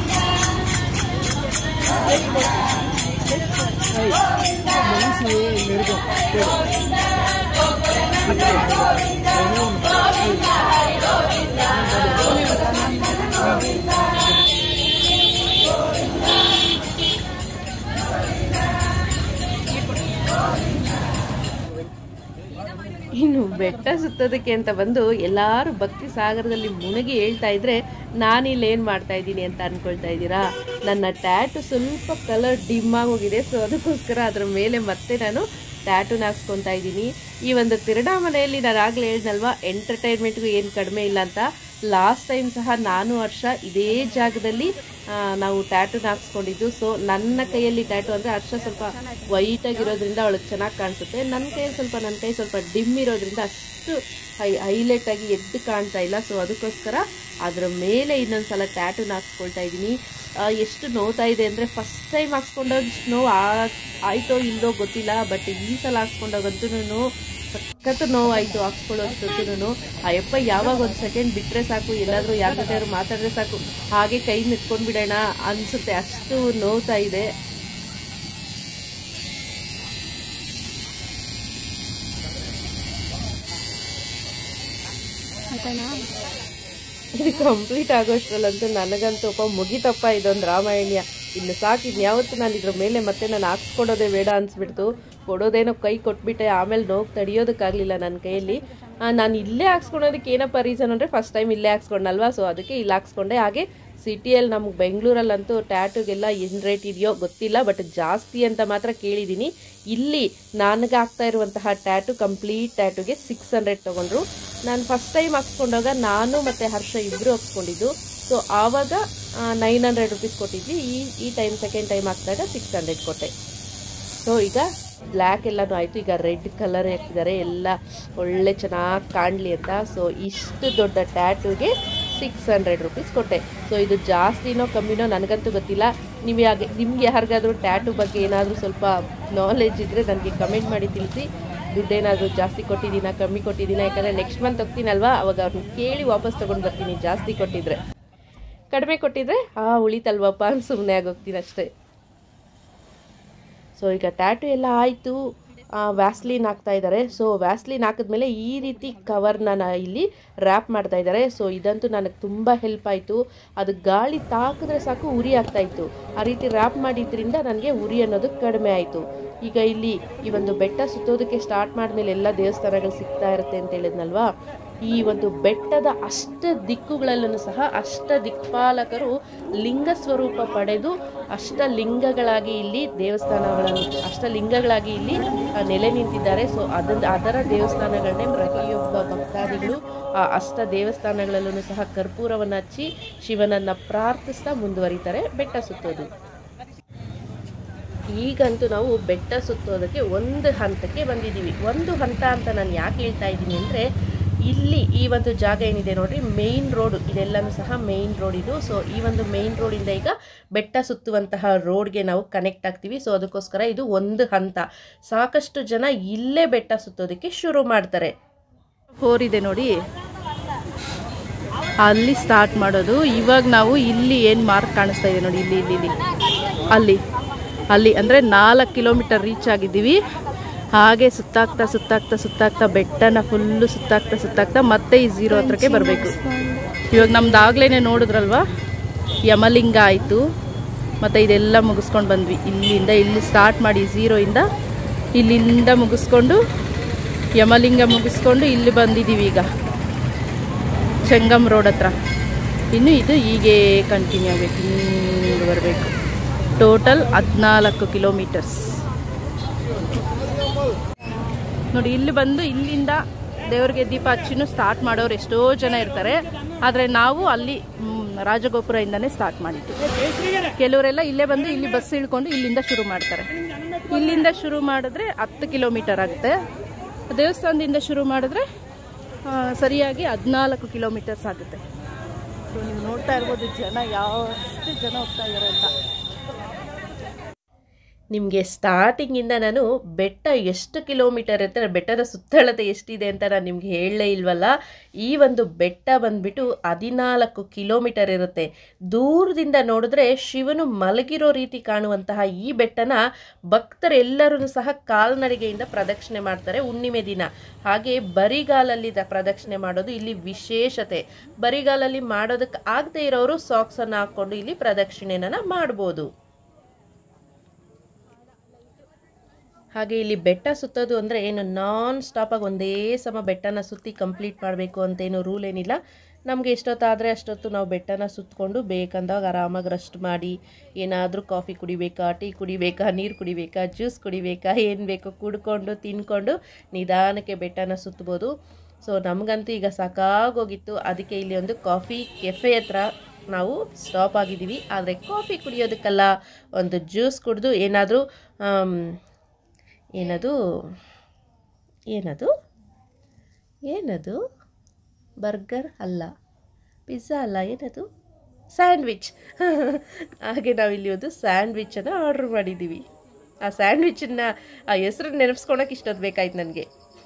ಇನ್ನು ಬೆಟ್ಟ ಸುತ್ತೋದಕ್ಕೆ ಅಂತ ಬಂದು ಎಲ್ಲರೂ ಭಕ್ತಿ ಸಾಗರದಲ್ಲಿ ಮುಳುಗಿ ಹೇಳ್ತಾ ಇದ್ರೆ ನಾನಿಲ್ಲಿ ಏನು ಮಾಡ್ತಾ ಇದ್ದೀನಿ ಅಂತ ಅನ್ಕೊಳ್ತಾ ಇದ್ದೀರಾ ನನ್ನ ಟ್ಯಾಟು ಸ್ವಲ್ಪ ಕಲರ್ ಡಿಮ್ ಆಗೋಗಿದೆ ಸೊ ಅದಕ್ಕೋಸ್ಕರ ಅದರ ಮೇಲೆ ಮತ್ತೆ ನಾನು ಟ್ಯಾಟೂನ ಹಾಕ್ಸ್ಕೊತಾ ಇದ್ದೀನಿ ಈ ಒಂದು ತಿರುಣಾಮಲೆಯಲ್ಲಿ ನಾನು ಆಗಲೇ ಹೇಳ್ದಲ್ವಾ ಎಂಟರ್ಟೈನ್ಮೆಂಟ್ಗೂ ಏನು ಕಡಿಮೆ ಇಲ್ಲ ಅಂತ ಲಾಸ್ಟ್ ಟೈಮ್ ಸಹ ನಾನು ಹರ್ಷ ಇದೇ ಜಾಗದಲ್ಲಿ ಆ, ನಾವು ಟ್ಯಾಟೂನ ಹಾಕ್ಸ್ಕೊಂಡಿದ್ದು ಸೊ ನನ್ನ ಕೈಯಲ್ಲಿ ಟ್ಯಾಟೂ ಅಂದರೆ ಹರ್ಷ ಸ್ವಲ್ಪ ವೈಟ್ ಆಗಿರೋದ್ರಿಂದ ಅವಳಿಗೆ ಚೆನ್ನಾಗಿ ಕಾಣಿಸುತ್ತೆ ನನ್ನ ಕೈಯಲ್ಲಿ ಸ್ವಲ್ಪ ನನ್ನ ಕೈ ಸ್ವಲ್ಪ ಡಿಮ್ ಇರೋದ್ರಿಂದ ಅಷ್ಟು ಹೈ ಹೈಲೈಟ್ ಆಗಿ ಎದ್ದು ಕಾಣ್ತಾ ಇಲ್ಲ ಸೊ ಅದಕ್ಕೋಸ್ಕರ ಅದರ ಮೇಲೆ ಇನ್ನೊಂದು ಸಲ ಟ್ಯಾಟೂನ ಹಾಕ್ಸ್ಕೊಳ್ತಾ ಇದ್ದೀನಿ ಆ, ಎಷ್ಟು ನೋವ್ತಾ ಇದೆ ಅಂದರೆ ಫಸ್ಟ್ ಟೈಮ್ ಹಾಕ್ಸ್ಕೊಂಡಾಗ ನೋವು ಆಯ್ತೋ ಇಲ್ಲೋ ಗೊತ್ತಿಲ್ಲ ಬಟ್ ಈ ಸಲ ಹಾಕ್ಸ್ಕೊಂಡಾಗಂತೂ ಸಖತ್ ನೋವಾಯಿತು ಹಾಕ್ಸ್ಕೊಳ್ಳೋಷ್ಟೊತ್ತೂ ಅಯ್ಯಪ್ಪ ಯಾವಾಗ ಒಂದು ಸೆಕೆಂಡ್ ಬಿಟ್ಟರೆ ಸಾಕು ಎಲ್ಲಾದರೂ ಯಾರ ಜೊತೆ ಮಾತಾಡಿದ್ರೆ ಸಾಕು ಹಾಗೆ ಕೈ ನಿತ್ಕೊಂಡು ಬಿಡೋಣ ಅನಿಸುತ್ತೆ ಅಷ್ಟು ನೋವ್ತಾ ಇದೆ ಇದು ಕಂಪ್ಲೀಟ್ ಆಗೋಷ್ಟ್ರಲ್ಲಂತೂ ನನಗಂತೂ ಒಬ್ಬ ಮುಗಿತಪ್ಪ ಇದೊಂದು ರಾಮಾಯಣ್ಯ ಇನ್ನು ಸಾಕು ಇನ್ಯಾವತ್ತು ನಾನು ಇದ್ರ ಮೇಲೆ ಮತ್ತೆ ನಾನು ಹಾಕ್ಸ್ಕೊಡೋದೇ ಬೇಡ ಅನ್ಸ್ಬಿಡ್ತು ಕೊಡೋದೇನೋ ಕೈ ಕೊಟ್ಬಿಟ್ಟೆ ಆಮೇಲೆ ನೋವು ತಡೆಯೋದಕ್ಕಾಗಲಿಲ್ಲ ನನ್ನ ಕೈಯಲ್ಲಿ ಆ, ನಾನು ಇಲ್ಲೇ ಹಾಕ್ಸ್ಕೊಳೋದಕ್ಕೆ ಏನಪ್ಪ ರೀಸನ್ ಅಂದರೆ ಫಸ್ಟ್ ಟೈಮ್ ಇಲ್ಲೇ ಹಾಕ್ಸ್ಕೊಂಡಲ್ವಾ ಸೊ ಅದಕ್ಕೆ ಇಲ್ಲಿ ಹಾಕ್ಸ್ಕೊಂಡೆ ಹಾಗೆ ಸಿಟಿಯಲ್ಲಿ ನಮ್ಗೆ ಬೆಂಗಳೂರಲ್ಲಂತೂ ಟ್ಯಾಟುಗೆಲ್ಲ ಏನು ರೇಟ್ ಇದೆಯೋ ಗೊತ್ತಿಲ್ಲ ಬಟ್ ಜಾಸ್ತಿ ಅಂತ ಮಾತ್ರ ಕೇಳಿದ್ದೀನಿ ಇಲ್ಲಿ ನನಗೆ ಆಗ್ತಾ ಇರುವಂತಹ ಟ್ಯಾಟು ಕಂಪ್ಲೀಟ್ ಟ್ಯಾಟುಗೆ ಸಿಕ್ಸ್ ಹಂಡ್ರೆಡ್ ತೊಗೊಂಡ್ರು ನಾನು ಫಸ್ಟ್ ಟೈಮ್ ಹಾಕ್ಸ್ಕೊಂಡಾಗ ನಾನು ಮತ್ತು ಹರ್ಷ ಇಬ್ಬರು ಹಾಕ್ಸ್ಕೊಂಡಿದ್ದು ಸೊ ಆವಾಗ ನೈನ್ ಹಂಡ್ರೆಡ್ ರುಪೀಸ್ ಕೊಟ್ಟಿದ್ವಿ ಈ ಈ ಟೈಮ್ ಸೆಕೆಂಡ್ ಟೈಮ್ ಹಾಕಿದಾಗ ಸಿಕ್ಸ್ ಹಂಡ್ರೆಡ್ ಕೊಟ್ಟೆ ಸೊ ಈಗ ಬ್ಲ್ಯಾಕ್ ಎಲ್ಲನೂ ಆಯಿತು ಈಗ ರೆಡ್ ಕಲರ್ ಹಾಕಿದ್ದಾರೆ ಎಲ್ಲ ಒಳ್ಳೆ ಚೆನ್ನಾಗಿ ಕಾಣಲಿ ಅಂತ ಸೊ ಇಷ್ಟು ದೊಡ್ಡ ಟ್ಯಾಟುಗೆ ಸಿಕ್ಸ್ ಹಂಡ್ರೆಡ್ ರುಪೀಸ್ ಕೊಟ್ಟೆ ಸೊ ಇದು ಜಾಸ್ತಿನೋ ಕಮ್ಮಿನೋ ನನಗಂತೂ ಗೊತ್ತಿಲ್ಲ ನೀವು ಯಾಕೆ ನಿಮ್ಗೆ ಯಾರಿಗಾದ್ರೂ ಟ್ಯಾಟು ಬಗ್ಗೆ ಏನಾದರೂ ಸ್ವಲ್ಪ ನಾಲೆಜ್ ಇದ್ದರೆ ನನಗೆ ಕಮೆಂಟ್ ಮಾಡಿ ತಿಳಿಸಿ ದುಡ್ಡೇನಾದರೂ ಜಾಸ್ತಿ ಕೊಟ್ಟಿದ್ದೀನಾ ಕಮ್ಮಿ ಕೊಟ್ಟಿದ್ದೀನಾ ಯಾಕಂದರೆ ನೆಕ್ಸ್ಟ್ ಮಂತ್ ಹೋಗ್ತೀನಲ್ವಾ ಅವಾಗ ಅವ್ರನ್ನ ಕೇಳಿ ವಾಪಸ್ ತೊಗೊಂಡು ಬರ್ತೀನಿ ಜಾಸ್ತಿ ಕೊಟ್ಟಿದ್ರೆ ಕಡಿಮೆ ಕೊಟ್ಟಿದ್ರೆ ಆ ಉಳಿತಲ್ವಪ್ಪ ಅಂತ ಸುಮ್ಮನೆ ಆಗೋಗ್ತೀನಿ ಅಷ್ಟೇ ಸೊ ಈಗ ಟ್ಯಾಟು ಎಲ್ಲ ಆಯಿತು ವ್ಯಾಸ್ಲಿನ್ ಹಾಕ್ತಾ ಇದ್ದಾರೆ ಸೊ ವ್ಯಾಸ್ಲಿನ್ ಹಾಕಿದ್ಮೇಲೆ ಈ ರೀತಿ ಕವರ್ನ ನಾ ಇಲ್ಲಿ ರ್ಯಾಪ್ ಮಾಡ್ತಾ ಇದ್ದಾರೆ ಸೊ ಇದಂತೂ ನನಗೆ ತುಂಬ ಹೆಲ್ಪ್ ಆಯಿತು ಅದು ಗಾಳಿ ತಾಕಿದ್ರೆ ಸಾಕು ಉರಿ ಆಗ್ತಾ ಇತ್ತು ಆ ರೀತಿ ರ್ಯಾಪ್ ಮಾಡಿದ್ರಿಂದ ನನಗೆ ಉರಿ ಅನ್ನೋದು ಕಡಿಮೆ ಆಯಿತು ಈಗ ಇಲ್ಲಿ ಈ ಒಂದು ಬೆಟ್ಟ ಸುತ್ತೋದಕ್ಕೆ ಸ್ಟಾರ್ಟ್ ಮಾಡಿದ್ಮೇಲೆ ಎಲ್ಲ ದೇವಸ್ಥಾನಗಳು ಸಿಗ್ತಾ ಇರುತ್ತೆ ಅಂತ ಹೇಳಿದ್ನಲ್ವಾ ಈ ಒಂದು ಬೆಟ್ಟದ ಅಷ್ಟ ದಿಕ್ಕುಗಳಲ್ಲೂ ಸಹ ಅಷ್ಟ ದಿಕ್ಪಾಲಕರು ಲಿಂಗ ಸ್ವರೂಪ ಪಡೆದು ಅಷ್ಟ ಲಿಂಗಗಳಾಗಿ ಇಲ್ಲಿ ದೇವಸ್ಥಾನಗಳನ್ನು ಅಷ್ಟ ಲಿಂಗಗಳಾಗಿ ಇಲ್ಲಿ ಆ, ನೆಲೆ ನಿಂತಿದ್ದಾರೆ ಸೊ ಅದನ್ನ ಅದರ ದೇವಸ್ಥಾನಗಳನ್ನೇ ಪ್ರತಿಯೊಬ್ಬ ಭಕ್ತಾದಿಗಳು ಆ ಅಷ್ಟ ದೇವಸ್ಥಾನಗಳಲ್ಲೂ ಸಹ ಕರ್ಪೂರವನ್ನು ಹಚ್ಚಿ ಶಿವನನ್ನ ಪ್ರಾರ್ಥಿಸ್ತಾ ಮುಂದುವರಿತಾರೆ ಬೆಟ್ಟ ಸುತ್ತೋದು ಈಗಂತೂ ನಾವು ಬೆಟ್ಟ ಸುತ್ತೋದಕ್ಕೆ ಒಂದು ಹಂತಕ್ಕೆ ಬಂದಿದ್ದೀವಿ ಒಂದು ಹಂತ ಅಂತ ನಾನು ಯಾಕೆ ಹೇಳ್ತಾ ಇದ್ದೀನಿ ಅಂದರೆ ಇಲ್ಲಿ ಈ ಒಂದು ಜಾಗ ಏನಿದೆ ನೋಡ್ರಿ ಮೇಯ್ನ್ ರೋಡ್ ಇದೆಲ್ಲನೂ ಸಹ ಮೇಯ್ನ್ ರೋಡ್ ಇದು ಸೊ ಈ ಒಂದು ಮೇಯ್ನ್ ರೋಡಿಂದ ಈಗ ಬೆಟ್ಟ ಸುತ್ತುವಂತಹ ರೋಡ್ಗೆ ನಾವು ಕನೆಕ್ಟ್ ಆಗ್ತೀವಿ ಸೊ ಅದಕ್ಕೋಸ್ಕರ ಇದು ಒಂದು ಹಂತ ಸಾಕಷ್ಟು ಜನ ಇಲ್ಲೇ ಬೆಟ್ಟ ಸುತ್ತೋದಕ್ಕೆ ಶುರು ಮಾಡ್ತಾರೆ ಫೋರ್ ಇದೆ ನೋಡಿ ಅಲ್ಲಿ ಸ್ಟಾರ್ಟ್ ಮಾಡೋದು ಇವಾಗ ನಾವು ಇಲ್ಲಿ ಏನು ಮಾರ್ಕ್ ಕಾಣಿಸ್ತಾ ಇದೆ ನೋಡಿ ಇಲ್ಲಿ ಇಲ್ಲಿ ಇಲ್ಲಿ ಅಲ್ಲಿ ಅಲ್ಲಿ ಅಂದರೆ ನಾಲ್ಕು ಕಿಲೋಮೀಟರ್ ರೀಚ್ ಆಗಿದ್ದೀವಿ ಹಾಗೆ ಸುತ್ತಾಗ್ತಾ ಸುತ್ತಾಗ್ತಾ ಸುತ್ತಾಗ್ತಾ ಬೆಟ್ಟನ ಫುಲ್ಲು ಸುತ್ತಾಗ್ತಾ ಸುತ್ತಾಗ್ತಾ ಮತ್ತೆ ಈ ಝೀರೋ ಹತ್ರಕ್ಕೆ ಬರಬೇಕು ಇವಾಗ ನಮ್ದು ಆಗ್ಲೇ ನೋಡಿದ್ರಲ್ವಾ ಯಮಲಿಂಗ ಆಯಿತು ಮತ್ತು ಇದೆಲ್ಲ ಮುಗಿಸ್ಕೊಂಡು ಬಂದ್ವಿ ಇಲ್ಲಿಂದ ಇಲ್ಲಿ ಸ್ಟಾರ್ಟ್ ಮಾಡಿ ಝೀರೋಯಿಂದ ಇಲ್ಲಿಂದ ಮುಗಿಸ್ಕೊಂಡು ಯಮಲಿಂಗ ಮುಗಿಸ್ಕೊಂಡು ಇಲ್ಲಿ ಬಂದಿದ್ದೀವಿ ಈಗ ಚೆಂಗಮ್ ರೋಡ್ ಹತ್ರ ಇನ್ನು ಇದು ಹೀಗೆ ಕಂಟಿನ್ಯೂ ಆಗಬೇಕು ಹಿಂಗೆ ಬರಬೇಕು ಟೋಟಲ್ ಹದಿನಾಲ್ಕು ಕಿಲೋಮೀಟರ್ಸ್ ನೋಡಿ ಇಲ್ಲಿ ಬಂದು ಇಲ್ಲಿಂದ ದೇವರಿಗೆ ದೀಪ ಹಚ್ಚಿನೂ ಸ್ಟಾರ್ಟ್ ಮಾಡೋರು ಎಷ್ಟೋ ಜನ ಇರ್ತಾರೆ ಆದರೆ ನಾವು ಅಲ್ಲಿ ಮ್, ರಾಜಗೋಪುರದಿಂದನೇ ಸ್ಟಾರ್ಟ್ ಮಾಡಿದ್ದು ಕೆಲವರೆಲ್ಲ ಇಲ್ಲೇ ಬಂದು ಇಲ್ಲಿ ಬಸ್ ಇಳ್ಕೊಂಡು ಇಲ್ಲಿಂದ ಶುರು ಮಾಡ್ತಾರೆ ಇಲ್ಲಿಂದ ಶುರು ಮಾಡಿದ್ರೆ ಹತ್ತು ಕಿಲೋಮೀಟರ್ ಆಗುತ್ತೆ ದೇವಸ್ಥಾನದಿಂದ ಶುರು ಮಾಡಿದ್ರೆ ಆ, ಸರಿಯಾಗಿ ಹದಿನಾಲ್ಕು ಕಿಲೋಮೀಟರ್ಸ್ ಆಗುತ್ತೆ ಸೊ ನೀವು ನೋಡ್ತಾ ಇರ್ಬೋದು ಜನ ಯಾವಷ್ಟು ಜನ ಹೋಗ್ತಾ ಇದ್ದಾರೆ ಅಂತ ನಿಮಗೆ ಸ್ಟಾರ್ಟಿಂಗಿಂದ ನಾನು ಬೆಟ್ಟ ಎಷ್ಟು ಕಿಲೋಮೀಟರ್ ಇರ್ತಾರೆ ಬೆಟ್ಟದ ಸುತ್ತಳತೆ ಎಷ್ಟಿದೆ ಅಂತ ನಾನು ನಿಮ್ಗೆ ಹೇಳಲೇ ಇಲ್ವಲ್ಲ ಈ ಒಂದು ಬೆಟ್ಟ ಬಂದ್ಬಿಟ್ಟು ಹದಿನಾಲ್ಕು ಕಿಲೋಮೀಟರ್ ಇರುತ್ತೆ ದೂರದಿಂದ ನೋಡಿದ್ರೆ ಶಿವನು ಮಲಗಿರೋ ರೀತಿ ಕಾಣುವಂತಹ ಈ ಬೆಟ್ಟನ ಭಕ್ತರೆಲ್ಲರೂ ಸಹ ಕಾಲ್ನಡಿಗೆಯಿಂದ ಪ್ರದಕ್ಷಿಣೆ ಮಾಡ್ತಾರೆ ಹುಣ್ಣಿಮೆ ದಿನ ಹಾಗೆ ಬರಿಗಾಲಲ್ಲಿ ದ- ಪ್ರದಕ್ಷಿಣೆ ಮಾಡೋದು ಇಲ್ಲಿ ವಿಶೇಷತೆ ಬರಿಗಾಲಲ್ಲಿ ಮಾಡೋದಕ್ಕೆ ಆಗದೆ ಇರೋರು ಸಾಕ್ಸನ್ನು ಹಾಕ್ಕೊಂಡು ಇಲ್ಲಿ ಪ್ರದಕ್ಷಿಣೆನ ಮಾಡ್ಬೋದು ಹಾಗೆ ಇಲ್ಲಿ ಬೆಟ್ಟ ಸುತ್ತೋದು ಅಂದರೆ ಏನು ನಾನ್ ಸ್ಟಾಪಾಗಿ ಒಂದೇ ಸಮ ಬೆಟ್ಟನ ಸುತ್ತಿ ಕಂಪ್ಲೀಟ್ ಮಾಡಬೇಕು ಅಂತೇನು ರೂಲ್ ಏನಿಲ್ಲ ನಮಗೆ ಎಷ್ಟೊತ್ತಾದರೆ ಅಷ್ಟೊತ್ತು ನಾವು ಬೆಟ್ಟನ ಸುತ್ತಕೊಂಡು ಬೇಕಂದಾಗ ಆರಾಮಾಗಿ ರೆಸ್ಟ್ ಮಾಡಿ ಏನಾದರೂ ಕಾಫಿ ಕುಡಿಬೇಕಾ ಟೀ ಕುಡಿಬೇಕಾ ನೀರು ಕುಡಿಬೇಕಾ ಜ್ಯೂಸ್ ಕುಡಿಬೇಕಾ ಏನು ಬೇಕೋ ಕುಡ್ಕೊಂಡು ತಿನ್ಕೊಂಡು ನಿಧಾನಕ್ಕೆ ಬೆಟ್ಟನ ಸುತ್ತಬೋದು ಸೊ ನಮಗಂತೂ ಈಗ ಸಾಕಾಗೋಗಿತ್ತು ಅದಕ್ಕೆ ಇಲ್ಲಿ ಒಂದು ಕಾಫಿ ಕೆಫೆ ಹತ್ರ ನಾವು ಸ್ಟಾಪ್ ಆಗಿದ್ದೀವಿ ಆದರೆ ಕಾಫಿ ಕುಡಿಯೋದಕ್ಕಲ್ಲ ಒಂದು ಜ್ಯೂಸ್ ಕುಡಿದು ಏನಾದರೂ ಏನದು ಏನದು ಏನದು ಬರ್ಗರ್ ಅಲ್ಲ ಪಿಜ್ಜಾ ಅಲ್ಲ ಏನದು ಸ್ಯಾಂಡ್ವಿಚ್ ಹಾಗೆ ನಾವಿಲ್ಲಿ ಒಂದು ಸ್ಯಾಂಡ್ವಿಚನ್ನು ಆರ್ಡ್ರ್ ಮಾಡಿದ್ದೀವಿ ಆ ಸ್ಯಾಂಡ್ವಿಚನ್ನು ಆ ಹೆಸರು ನೆನಪಿಸ್ಕೊಳಕ್ಕೆ ಇಷ್ಟೊತ್ತು ಬೇಕಾಯ್ತು ನನಗೆ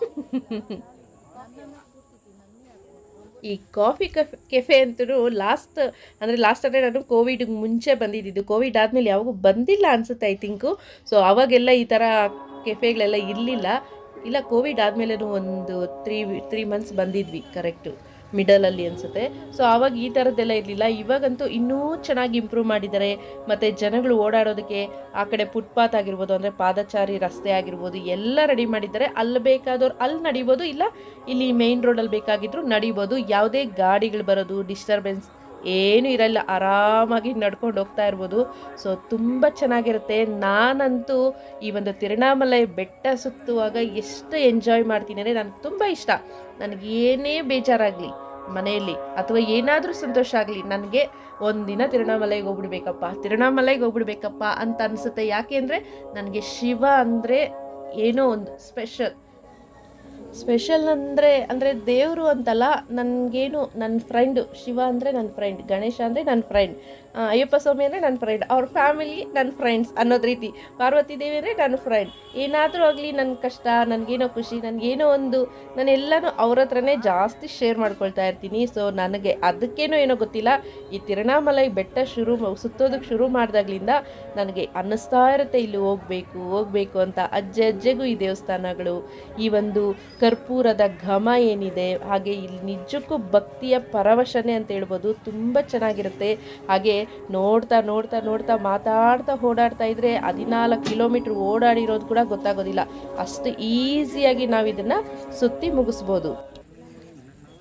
ಈ ಕಾಫಿ ಕಫೆ ಕೆಫೆ ಅಂತೂ ಲಾಸ್ಟ್ ಅಂದರೆ ಲಾಸ್ಟ್ ಅಂದರೆ ನಾನು ಕೋವಿಡ್ ಮುಂಚೆ ಬಂದಿದ್ದು ಕೋವಿಡ್ ಆದಮೇಲೆ ಯಾವಾಗೂ ಬಂದಿಲ್ಲ ಅನಿಸುತ್ತೆ ಐ ಥಿಂಕು ಸೊ ಅವಾಗೆಲ್ಲ ಈ ಥರ ಕೆಫೆಗಳೆಲ್ಲ ಇರಲಿಲ್ಲ ಇಲ್ಲ ಕೋವಿಡ್ ಆದಮೇಲೆ ಒಂದು ತ್ರೀ ತ್ರೀ ಮಂತ್ಸ್ ಬಂದಿದ್ವಿ ಕರೆಕ್ಟು ಮಿಡಲಲ್ಲಿ ಅನಿಸುತ್ತೆ ಸೊ ಆವಾಗ ಈ ಥರದ್ದೆಲ್ಲ ಇರಲಿಲ್ಲ ಇವಾಗಂತೂ ಇನ್ನೂ ಚೆನ್ನಾಗಿ ಇಂಪ್ರೂವ್ ಮಾಡಿದ್ದಾರೆ ಮತ್ತು ಜನಗಳು ಓಡಾಡೋದಕ್ಕೆ ಆ ಕಡೆ ಫುಟ್ಪಾತ್ ಆಗಿರ್ಬೋದು ಅಂದರೆ ಪಾದಚಾರಿ ರಸ್ತೆ ಆಗಿರ್ಬೋದು ಎಲ್ಲ ರೆಡಿ ಮಾಡಿದ್ದಾರೆ ಅಲ್ಲಿ ಬೇಕಾದವ್ರು ಅಲ್ಲಿ ನಡಿಬೋದು ಇಲ್ಲ ಇಲ್ಲಿ ಮೇಯ್ನ್ ರೋಡಲ್ಲಿ ಬೇಕಾಗಿದ್ರು ನಡಿಬೋದು ಯಾವುದೇ ಗಾಡಿಗಳು ಬರೋದು ಡಿಸ್ಟರ್ಬೆನ್ಸ್ ಏನೂ ಇರಲ್ಲ ಆರಾಮಾಗಿ ನಡ್ಕೊಂಡು ಹೋಗ್ತಾ ಇರ್ಬೋದು ಸೊ ತುಂಬ ಚೆನ್ನಾಗಿರುತ್ತೆ ನಾನಂತೂ ಈ ಒಂದು ತಿರುಣಾಮಲೈ ಬೆಟ್ಟ ಸುತ್ತುವಾಗ ಎಷ್ಟು ಎಂಜಾಯ್ ಮಾಡ್ತೀನಿ ಅಂದರೆ ನನಗೆ ತುಂಬ ಇಷ್ಟ ನನಗೆ ಏನೇ ಬೇಜಾರಾಗಲಿ ಮನೆಯಲ್ಲಿ ಅಥವಾ ಏನಾದರೂ ಸಂತೋಷ ಆಗಲಿ ನನಗೆ ಒಂದಿನ ತಿರುಣಾಮಲೈಗೆ ಹೋಗ್ಬಿಡ್ಬೇಕಪ್ಪ ತಿರುಣಾಮಲೈಗೆ ಹೋಗ್ಬಿಡ್ಬೇಕಪ್ಪ ಅಂತ ಅನಿಸುತ್ತೆ ಯಾಕೆ ಅಂದರೆ ನನಗೆ ಶಿವ ಅಂದರೆ ಏನೋ ಒಂದು ಸ್ಪೆಷಲ್ ಸ್ಪೆಷಲ್ ಅಂದರೆ ಅಂದರೆ ದೇವರು ಅಂತಲ್ಲ ನನಗೇನು ನನ್ನ ಫ್ರೆಂಡು ಶಿವ ಅಂದರೆ ನನ್ನ ಫ್ರೆಂಡ್ ಗಣೇಶ ಅಂದರೆ ನನ್ನ ಫ್ರೆಂಡ್ ಅಯ್ಯಪ್ಪ ಸ್ವಾಮಿ ಅಂದರೆ ನನ್ನ ಫ್ರೆಂಡ್ ಅವ್ರ ಫ್ಯಾಮಿಲಿ ನನ್ನ ಫ್ರೆಂಡ್ಸ್ ಅನ್ನೋದು ರೀತಿ ಪಾರ್ವತಿ ದೇವಿ ಅಂದರೆ ನನ್ನ ಫ್ರೆಂಡ್ ಏನಾದರೂ ಆಗಲಿ ನನ್ನ ಕಷ್ಟ ನನಗೇನೋ ಖುಷಿ ನನಗೇನೋ ಒಂದು ನಾನು ಎಲ್ಲನೂ ಅವ್ರ ಹತ್ರನೇ ಜಾಸ್ತಿ ಶೇರ್ ಮಾಡ್ಕೊಳ್ತಾ ಇರ್ತೀನಿ ಸೊ ನನಗೆ ಅದಕ್ಕೇನೋ ಏನೋ ಗೊತ್ತಿಲ್ಲ ಈ ತಿರುಣಾಮಲೈ ಬೆಟ್ಟ ಶುರು ಸುತ್ತೋದಕ್ಕೆ ಶುರು ಮಾಡಿದಾಗ್ಲಿಂದ ನನಗೆ ಅನ್ನಿಸ್ತಾ ಇರುತ್ತೆ ಇಲ್ಲಿ ಹೋಗಬೇಕು ಹೋಗಬೇಕು ಅಂತ ಅಜ್ಜೆ ಅಜ್ಜೆಗೂ ಈ ದೇವಸ್ಥಾನಗಳು ಈ ಒಂದು ಕರ್ಪೂರದ ಘಮ ಏನಿದೆ ಹಾಗೆ ಇಲ್ಲಿ ನಿಜಕ್ಕೂ ಭಕ್ತಿಯ ಪರವಶನೆ ಅಂತ ಹೇಳ್ಬೋದು ತುಂಬ ಚೆನ್ನಾಗಿರುತ್ತೆ ಹಾಗೆ ನೋಡ್ತಾ ನೋಡ್ತಾ ನೋಡ್ತಾ ಮಾತಾಡ್ತಾ ಓಡಾಡ್ತಾ ಇದ್ರೆ ಹದಿನಾಲ್ಕು ಕಿಲೋಮೀಟ್ರ್ ಓಡಾಡಿರೋದು ಕೂಡ ಗೊತ್ತಾಗೋದಿಲ್ಲ ಅಷ್ಟು ಈಸಿಯಾಗಿ ನಾವು ಇದನ್ನು ಸುತ್ತಿ ಮುಗಿಸ್ಬೋದು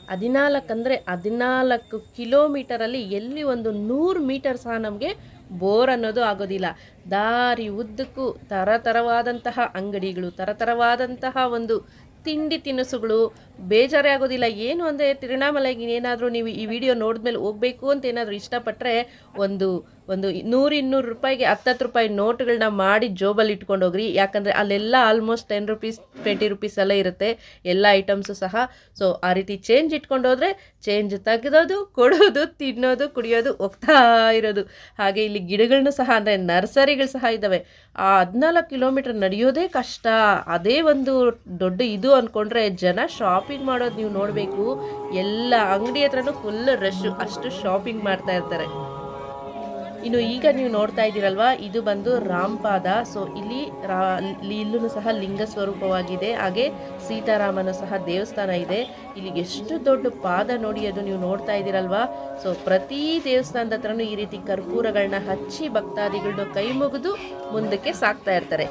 ಹದಿನಾಲ್ಕು ಅಂದರೆ ಹದಿನಾಲ್ಕು ಕಿಲೋಮೀಟರಲ್ಲಿ ಎಲ್ಲಿ ಒಂದು ನೂರು ಮೀಟರ್ ಸಹ ನಮಗೆ ಬೋರ್ ಅನ್ನೋದು ಆಗೋದಿಲ್ಲ ದಾರಿ ಉದ್ದಕ್ಕೂ ಥರಥರವಾದಂತಹ ಅಂಗಡಿಗಳು ಥರಥರವಾದಂತಹ ಒಂದು ತಿಂಡಿ ತಿನಿಸುಗಳು ಬೇಜಾರೇ ಆಗೋದಿಲ್ಲ ಏನು ಅಂದರೆ ತಿರುಣಾಮಲೆಗೆ ಏನಾದರೂ ನೀವು ಈ ವಿಡಿಯೋ ನೋಡಿದ್ಮೇಲೆ ಹೋಗಬೇಕು ಅಂತ ಏನಾದರೂ ಇಷ್ಟಪಟ್ಟರೆ ಒಂದು ಒಂದು ನೂರು ಇನ್ನೂರು ರೂಪಾಯಿಗೆ ಹತ್ತತ್ತು ರೂಪಾಯಿ ನೋಟ್ಗಳನ್ನ ಮಾಡಿ ಜೋಬಲ್ಲಿ ಇಟ್ಕೊಂಡು ಹೋಗ್ರಿ ಯಾಕಂದರೆ ಅಲ್ಲೆಲ್ಲ almost ten rupees twenty rupees ಎಲ್ಲ ಇರುತ್ತೆ ಎಲ್ಲ ಐಟಮ್ಸು ಸಹ ಸೊ ಆ ರೀತಿ ಚೇಂಜ್ ಇಟ್ಕೊಂಡು ಹೋದರೆ ಚೇಂಜ್ ತೆಗೆದೋದು ಕೊಡೋದು ತಿನ್ನೋದು ಕುಡಿಯೋದು ಹೋಗ್ತಾ ಇರೋದು ಹಾಗೆ ಇಲ್ಲಿ ಗಿಡಗಳನ್ನೂ ಸಹ ಅಂದರೆ ನರ್ಸರಿಗಳು ಸಹ ಇದ್ದಾವೆ ಆ ಹದಿನಾಲ್ಕು ಕಿಲೋಮೀಟರ್ ನಡೆಯೋದೇ ಕಷ್ಟ ಅದೇ ಒಂದು ದೊಡ್ಡ ಇದು ಅಂದ್ಕೊಂಡ್ರೆ ಜನ ಶಾಪಿಂಗ್ ಮಾಡೋದು ನೀವು ನೋಡಬೇಕು ಎಲ್ಲ ಅಂಗಡಿ ಹತ್ರನೂ ಫುಲ್ ರಶ್ ಅಷ್ಟು ಶಾಪಿಂಗ್ ಮಾಡ್ತಾ ಇರ್ತಾರೆ ಇನ್ನು ಈಗ ನೀವು ನೋಡ್ತಾ ಇದ್ದೀರಲ್ವಾ ಇದು ಬಂದು ರಾಮ್ಪಾದ ಸೊ ಇಲ್ಲಿ ರಾ ಇಲ್ಲಿ ಇಲ್ಲೂ ಸಹ ಲಿಂಗ ಸ್ವರೂಪವಾಗಿದೆ ಹಾಗೆ ಸೀತಾರಾಮನ ಸಹ ದೇವಸ್ಥಾನ ಇದೆ ಇಲ್ಲಿ ಎಷ್ಟು ದೊಡ್ಡ ಪಾದ ನೋಡಿ ಅದು ನೀವು ನೋಡ್ತಾ ಇದ್ದೀರಲ್ವಾ ಸೊ ಪ್ರತಿ ದೇವಸ್ಥಾನದ ಹತ್ರನೂ ಈ ರೀತಿ ಕರ್ಪೂರಗಳನ್ನ ಹಚ್ಚಿ ಭಕ್ತಾದಿಗಳನ್ನ ಕೈ ಮುಗಿದು ಮುಂದಕ್ಕೆ ಸಾಕ್ತಾ ಇರ್ತಾರೆ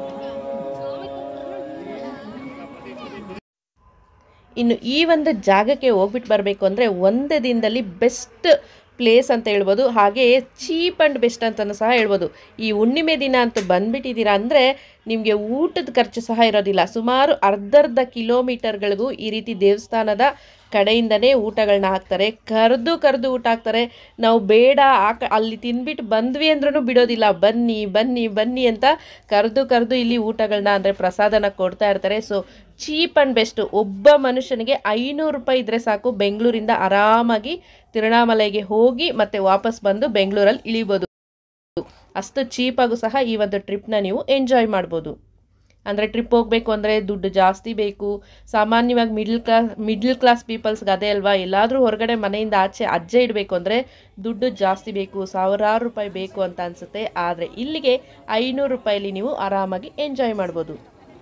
ಇನ್ನು ಈ ಒಂದು ಜಾಗಕ್ಕೆ ಹೋಗ್ಬಿಟ್ಟು ಬರಬೇಕು ಅಂದರೆ ಒಂದೇ ದಿನದಲ್ಲಿ ಬೆಸ್ಟ್ ಪ್ಲೇಸ್ ಅಂತ ಹೇಳ್ಬೋದು ಹಾಗೆ ಚೀಪ್ ಆ್ಯಂಡ್ ಬೆಸ್ಟ್ ಅಂತಲೂ ಸಹ ಹೇಳ್ಬೋದು ಈ ಹುಣ್ಣಿಮೆ ದಿನ ಅಂತೂ ಬಂದ್ಬಿಟ್ಟಿದ್ದೀರಾ ಅಂದರೆ ನಿಮಗೆ ಊಟದ ಖರ್ಚು ಸಹ ಇರೋದಿಲ್ಲ ಸುಮಾರು ಅರ್ಧರ್ಧ ಕಿಲೋಮೀಟರ್ಗಳಿಗೂ ಈ ರೀತಿ ದೇವಸ್ಥಾನದ ಕಡೆಯಿಂದನೇ ಊಟಗಳನ್ನ ಹಾಕ್ತಾರೆ ಕರೆದು ಕರೆದು ಊಟ ಹಾಕ್ತಾರೆ ನಾವು ಬೇಡ ಆಕ ಅಲ್ಲಿ ತಿಂದ್ಬಿಟ್ಟು ಬಂದ್ವಿ ಅಂದ್ರೂ ಬಿಡೋದಿಲ್ಲ ಬನ್ನಿ ಬನ್ನಿ ಬನ್ನಿ ಅಂತ ಕರೆದು ಕರೆದು ಇಲ್ಲಿ ಊಟಗಳನ್ನ ಅಂದರೆ ಪ್ರಸಾದನ ಕೊಡ್ತಾ ಇರ್ತಾರೆ ಸೊ ಚೀಪ್ ಆ್ಯಂಡ್ ಬೆಸ್ಟ್ ಒಬ್ಬ ಮನುಷ್ಯನಿಗೆ ಐನೂರು ರೂಪಾಯಿ ಇದ್ದರೆ ಸಾಕು ಬೆಂಗಳೂರಿಂದ ಆರಾಮಾಗಿ ತಿರುಣಾಮಲೆಗೆ ಹೋಗಿ ಮತ್ತೆ ವಾಪಸ್ ಬಂದು ಬೆಂಗಳೂರಲ್ಲಿ ಇಳಿಬೋದು ಅಷ್ಟು ಚೀಪಾಗೂ ಸಹ ಈ ಒಂದು ಟ್ರಿಪ್ನ ನೀವು ಎಂಜಾಯ್ ಮಾಡ್ಬೋದು ಅಂದರೆ ಟ್ರಿಪ್ ಹೋಗಬೇಕು ಅಂದರೆ ದುಡ್ಡು ಜಾಸ್ತಿ ಬೇಕು ಸಾಮಾನ್ಯವಾಗಿ ಮಿಡ್ಲ್ ಕ್ಲಾಸ್ ಮಿಡ್ಲ್ ಕ್ಲಾಸ್ ಪೀಪಲ್ಸ್ಗೆ ಅದೇ ಅಲ್ವಾ ಎಲ್ಲಾದರೂ ಹೊರಗಡೆ ಮನೆಯಿಂದ ಆಚೆ ಅಜ್ಜೆ ಇಡಬೇಕು ಅಂದರೆ ದುಡ್ಡು ಜಾಸ್ತಿ ಬೇಕು ಸಾವಿರಾರು ರೂಪಾಯಿ ಬೇಕು ಅಂತ ಅನಿಸುತ್ತೆ ಆದರೆ ಇಲ್ಲಿಗೆ ಐನೂರು ರೂಪಾಯಿಲಿ ನೀವು ಆರಾಮಾಗಿ ಎಂಜಾಯ್ ಮಾಡ್ಬೋದು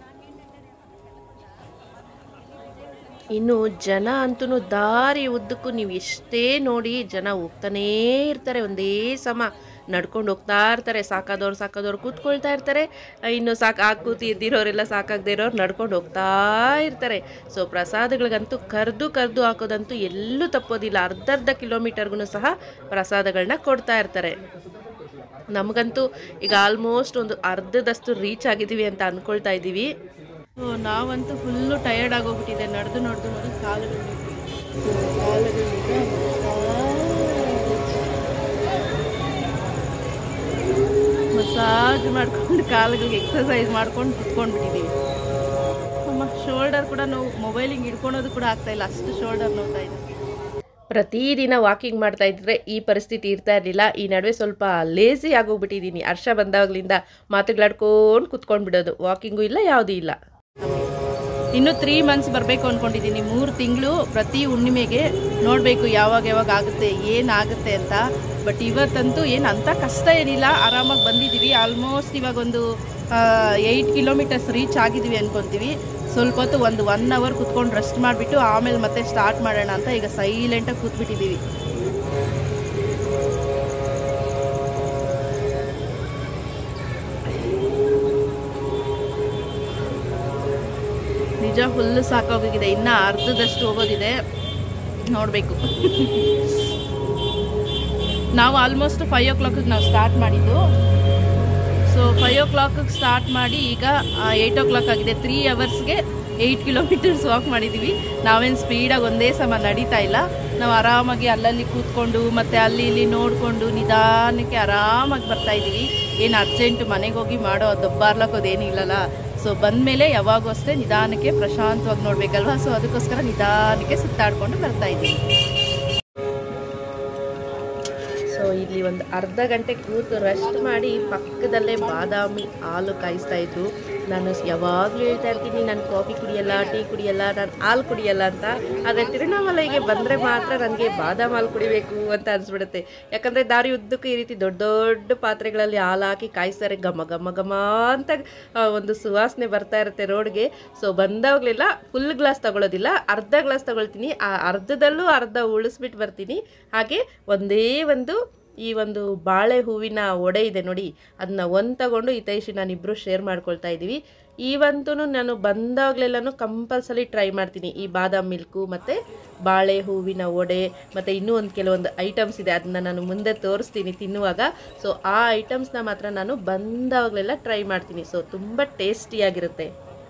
ಇನ್ನು ಜನ ಅಂತೂ ದಾರಿ ಉದ್ದಕ್ಕೂ ನೀವು ಎಷ್ಟೇ ನೋಡಿ ಜನ ಹೋಗ್ತಾನೇ ಇರ್ತಾರೆ ಒಂದೇ ಸಮ ನಡ್ಕೊಂಡು ಹೋಗ್ತಾ ಇರ್ತಾರೆ ಸಾಕಾದವ್ರು ಸಾಕಾದವ್ರು ಕೂತ್ಕೊಳ್ತಾ ಇರ್ತಾರೆ ಇನ್ನು ಸಾಕು ಆ ಕೂತಿ ಎದ್ದಿರೋರೆಲ್ಲ ಸಾಕಾಗದೇ ಇರೋರು ನಡ್ಕೊಂಡು ಹೋಗ್ತಾ ಇರ್ತಾರೆ ಸೊ ಪ್ರಸಾದಗಳಿಗಂತೂ ಕರೆದು ಕರೆದು ಹಾಕೋದಂತೂ ಎಲ್ಲೂ ತಪ್ಪೋದಿಲ್ಲ ಅರ್ಧ ಅರ್ಧ ಕಿಲೋಮೀಟರ್ಗೂ ಸಹ ಪ್ರಸಾದಗಳನ್ನ ಕೊಡ್ತಾ ಇರ್ತಾರೆ ನಮಗಂತೂ ಈಗ ಆಲ್ಮೋಸ್ಟ್ ಒಂದು ಅರ್ಧದಷ್ಟು ರೀಚ್ ಆಗಿದ್ದೀವಿ ಅಂತ ಅಂದ್ಕೊಳ್ತಾ ಇದ್ದೀವಿ ಸೊ ನಾವಂತೂ ಫುಲ್ಲು ಟಯರ್ಡ್ ಆಗೋಗ್ಬಿಟ್ಟಿದೆ ನಡೆದು ನಡೆದು ನಡೆದು ಕಾಲುಗಳು ಮಸಾಜ್ ಮಾಡ್ಕೊಂಡು ಕಾಲುಗಳಿಗೆ ಎಕ್ಸಸೈಸ್ ಮಾಡ್ಕೊಂಡು ಕುತ್ಕೊಂಡ್ಬಿಟ್ಟಿದ್ದೀವಿ ಅಮ್ಮ ಶೋಲ್ಡರ್ ಕೂಡ ನೋವು ಮೊಬೈಲಿಂಗ್ ಹಿಡ್ಕೊಳೋದು ಕೂಡ ಆಗ್ತಾ ಇಲ್ಲ ಅಷ್ಟು ಶೋಲ್ಡರ್ ನೋವ್ತಾ ಇದೆ ಪ್ರತಿದಿನ ವಾಕಿಂಗ್ ಮಾಡ್ತಾ ಇದ್ದರೆ ಈ ಪರಿಸ್ಥಿತಿ ಇರ್ತಾ ಇರಲಿಲ್ಲ ಈ ನಡುವೆ ಸ್ವಲ್ಪ ಲೇಸಿ ಆಗೋಗ್ಬಿಟ್ಟಿದ್ದೀನಿ ಹರ್ಷ ಬಂದಾಗ್ಲಿಂದ ಮಾತುಗಳಾಡ್ಕೊಂಡು ಕುತ್ಕೊಂಡು ಬಿಡೋದು ವಾಕಿಂಗು ಇಲ್ಲ ಯಾವುದೂ ಇಲ್ಲ ಇನ್ನು ತ್ರೀ ಮಂತ್ಸ್ ಬರಬೇಕು ಅಂದ್ಕೊಂಡಿದ್ದೀನಿ ಮೂರು ತಿಂಗಳು ಪ್ರತಿ ಹುಣ್ಣಿಮೆಗೆ ನೋಡಬೇಕು ಯಾವಾಗ ಯಾವಾಗ ಆಗುತ್ತೆ ಏನಾಗುತ್ತೆ ಅಂತ ಬಟ್ ಇವತ್ತಂತೂ ಏನು ಅಂಥ ಕಷ್ಟ ಏನಿಲ್ಲ ಆರಾಮಾಗಿ ಬಂದಿದ್ದೀವಿ ಆಲ್ಮೋಸ್ಟ್ ಇವಾಗ ಒಂದು ಏಯ್ಟ್ ಕಿಲೋಮೀಟರ್ಸ್ ರೀಚ್ ಆಗಿದ್ದೀವಿ ಅನ್ಕೊತೀವಿ ಸ್ವಲ್ಪ ಹೊತ್ತು ಒಂದು ಒನ್ ಅವರ್ ಕುತ್ಕೊಂಡು ರೆಸ್ಟ್ ಮಾಡಿಬಿಟ್ಟು ಆಮೇಲೆ ಮತ್ತೆ ಸ್ಟಾರ್ಟ್ ಮಾಡೋಣ ಅಂತ ಈಗ ಸೈಲೆಂಟಾಗಿ ಕೂತ್ಬಿಟ್ಟಿದ್ದೀವಿ ನಿಜ ಫುಲ್ ಸಾಕಾಗೋಗಿದೆ ಇನ್ನು ಅರ್ಧದಷ್ಟು ಹೋಗೋದಿದೆ ನೋಡಬೇಕು ನಾವು ಆಲ್ಮೋಸ್ಟ್ ಫೈವ್ ಓ ಕ್ಲಾಕಿಗೆ ನಾವು ಸ್ಟಾರ್ಟ್ ಮಾಡಿದ್ದು ಸೊ ಫೈವ್ ಓ ಕ್ಲಾಕಿಗೆ ಸ್ಟಾರ್ಟ್ ಮಾಡಿ ಈಗ ಏಯ್ಟ್ ಓ ಕ್ಲಾಕ್ ಆಗಿದೆ ತ್ರೀ ಅವರ್ಸ್ಗೆ ಏಯ್ಟ್ ಕಿಲೋಮೀಟರ್ಸ್ ವಾಕ್ ಮಾಡಿದ್ದೀವಿ ನಾವೇನು ಸ್ಪೀಡಾಗಿ ಒಂದೇ ಸಮ ನಡೀತಾ ಇಲ್ಲ ನಾವು ಆರಾಮಾಗಿ ಅಲ್ಲಲ್ಲಿ ಕೂತ್ಕೊಂಡು ಮತ್ತು ಅಲ್ಲಿ ಇಲ್ಲಿ ನೋಡಿಕೊಂಡು ನಿಧಾನಕ್ಕೆ ಆರಾಮಾಗಿ ಬರ್ತಾ ಇದ್ದೀವಿ ಏನು ಅರ್ಜೆಂಟ್ ಮನೆಗೆ ಹೋಗಿ ಮಾಡೋ ದಬ್ಬಾರ್ಲಕ್ಕೋದೇನು ಇಲ್ಲಲ್ಲ ಸೊ ಬಂದಮೇಲೆ ಯಾವಾಗೂ ಅಷ್ಟೇ ನಿಧಾನಕ್ಕೆ ಪ್ರಶಾಂತವಾಗಿ ನೋಡಬೇಕಲ್ವಾ ಸೊ ಅದಕ್ಕೋಸ್ಕರ ನಿಧಾನಕ್ಕೆ ಸುತ್ತಾಡ್ಕೊಂಡು ಬರ್ತಾ ಇದ್ದೀವಿ ಸೊ ಇಲ್ಲಿ ಒಂದು ಅರ್ಧ ಗಂಟೆ ಕೂತು ರೆಸ್ಟ್ ಮಾಡಿ ಪಕ್ಕದಲ್ಲೇ ಬಾದಾಮಿ ಹಾಲು ಕಾಯಿಸ್ತಾ ಇದ್ರು ನಾನು ಯಾವಾಗಲೂ ಹೇಳ್ತಾ ಇರ್ತೀನಿ ನಾನು ಕಾಫಿ ಕುಡಿಯಲ್ಲ ಟೀ ಕುಡಿಯಲ್ಲ ನಾನು ಹಾಲು ಕುಡಿಯಲ್ಲ ಅಂತ ಆದರೆ ತಿರುವಣ್ಣಾಮಲೈಗೆ ಬಂದರೆ ಮಾತ್ರ ನನಗೆ ಬಾದಾಮ್ ಹಾಲು ಕುಡಿಬೇಕು ಅಂತ ಅನಿಸ್ಬಿಡುತ್ತೆ ಯಾಕಂದರೆ ದಾರಿ ಉದ್ದಕ್ಕೂ ಈ ರೀತಿ ದೊಡ್ಡ ದೊಡ್ಡ ಪಾತ್ರೆಗಳಲ್ಲಿ ಹಾಲು ಹಾಕಿ ಕಾಯಿಸ್ತಾರೆ ಘಮ ಘಮ ಘಮ ಅಂತ ಆ, ಒಂದು ಸುವಾಸನೆ ಬರ್ತಾ ಇರುತ್ತೆ ರೋಡ್ಗೆ ಸೊ ಬಂದಾಗಲೆಲ್ಲ ಫುಲ್ ಗ್ಲಾಸ್ ತಗೊಳ್ಳೋದಿಲ್ಲ ಅರ್ಧ ಗ್ಲಾಸ್ ತಗೊಳ್ತೀನಿ ಆ ಅರ್ಧದಲ್ಲೂ ಅರ್ಧ ಉಳಿಸ್ಬಿಟ್ಟು ಬರ್ತೀನಿ ಹಾಗೆ ಒಂದೇ ಒಂದು ಈ ಒಂದು ಬಾಳೆ ಹೂವಿನ ಒಡೆ ಇದೆ ನೋಡಿ ಅದನ್ನ ಒಂದು ತಗೊಂಡು ಹಿತೈಷಿ ನಾನಿಬ್ಬರು ಶೇರ್ ಮಾಡ್ಕೊಳ್ತಾ ಇದ್ದೀವಿ ಇವಂತೂ ನಾನು ಬಂದಾಗಲೆಲ್ಲನೂ ಕಂಪಲ್ಸರಿ ಟ್ರೈ ಮಾಡ್ತೀನಿ ಈ ಬಾದಾಮ್ ಮಿಲ್ಕು ಮತ್ತು ಬಾಳೆ ಹೂವಿನ ವಡೆ ಮತ್ತು ಇನ್ನೂ ಒಂದು ಕೆಲವೊಂದು ಐಟಮ್ಸ್ ಇದೆ ಅದನ್ನ ನಾನು ಮುಂದೆ ತೋರಿಸ್ತೀನಿ ತಿನ್ನುವಾಗ ಸೊ ಆ ಐಟಮ್ಸ್ನ ಮಾತ್ರ ನಾನು ಬಂದಾಗಲೆಲ್ಲ ಟ್ರೈ ಮಾಡ್ತೀನಿ ಸೊ ತುಂಬ ಟೇಸ್ಟಿಯಾಗಿರುತ್ತೆ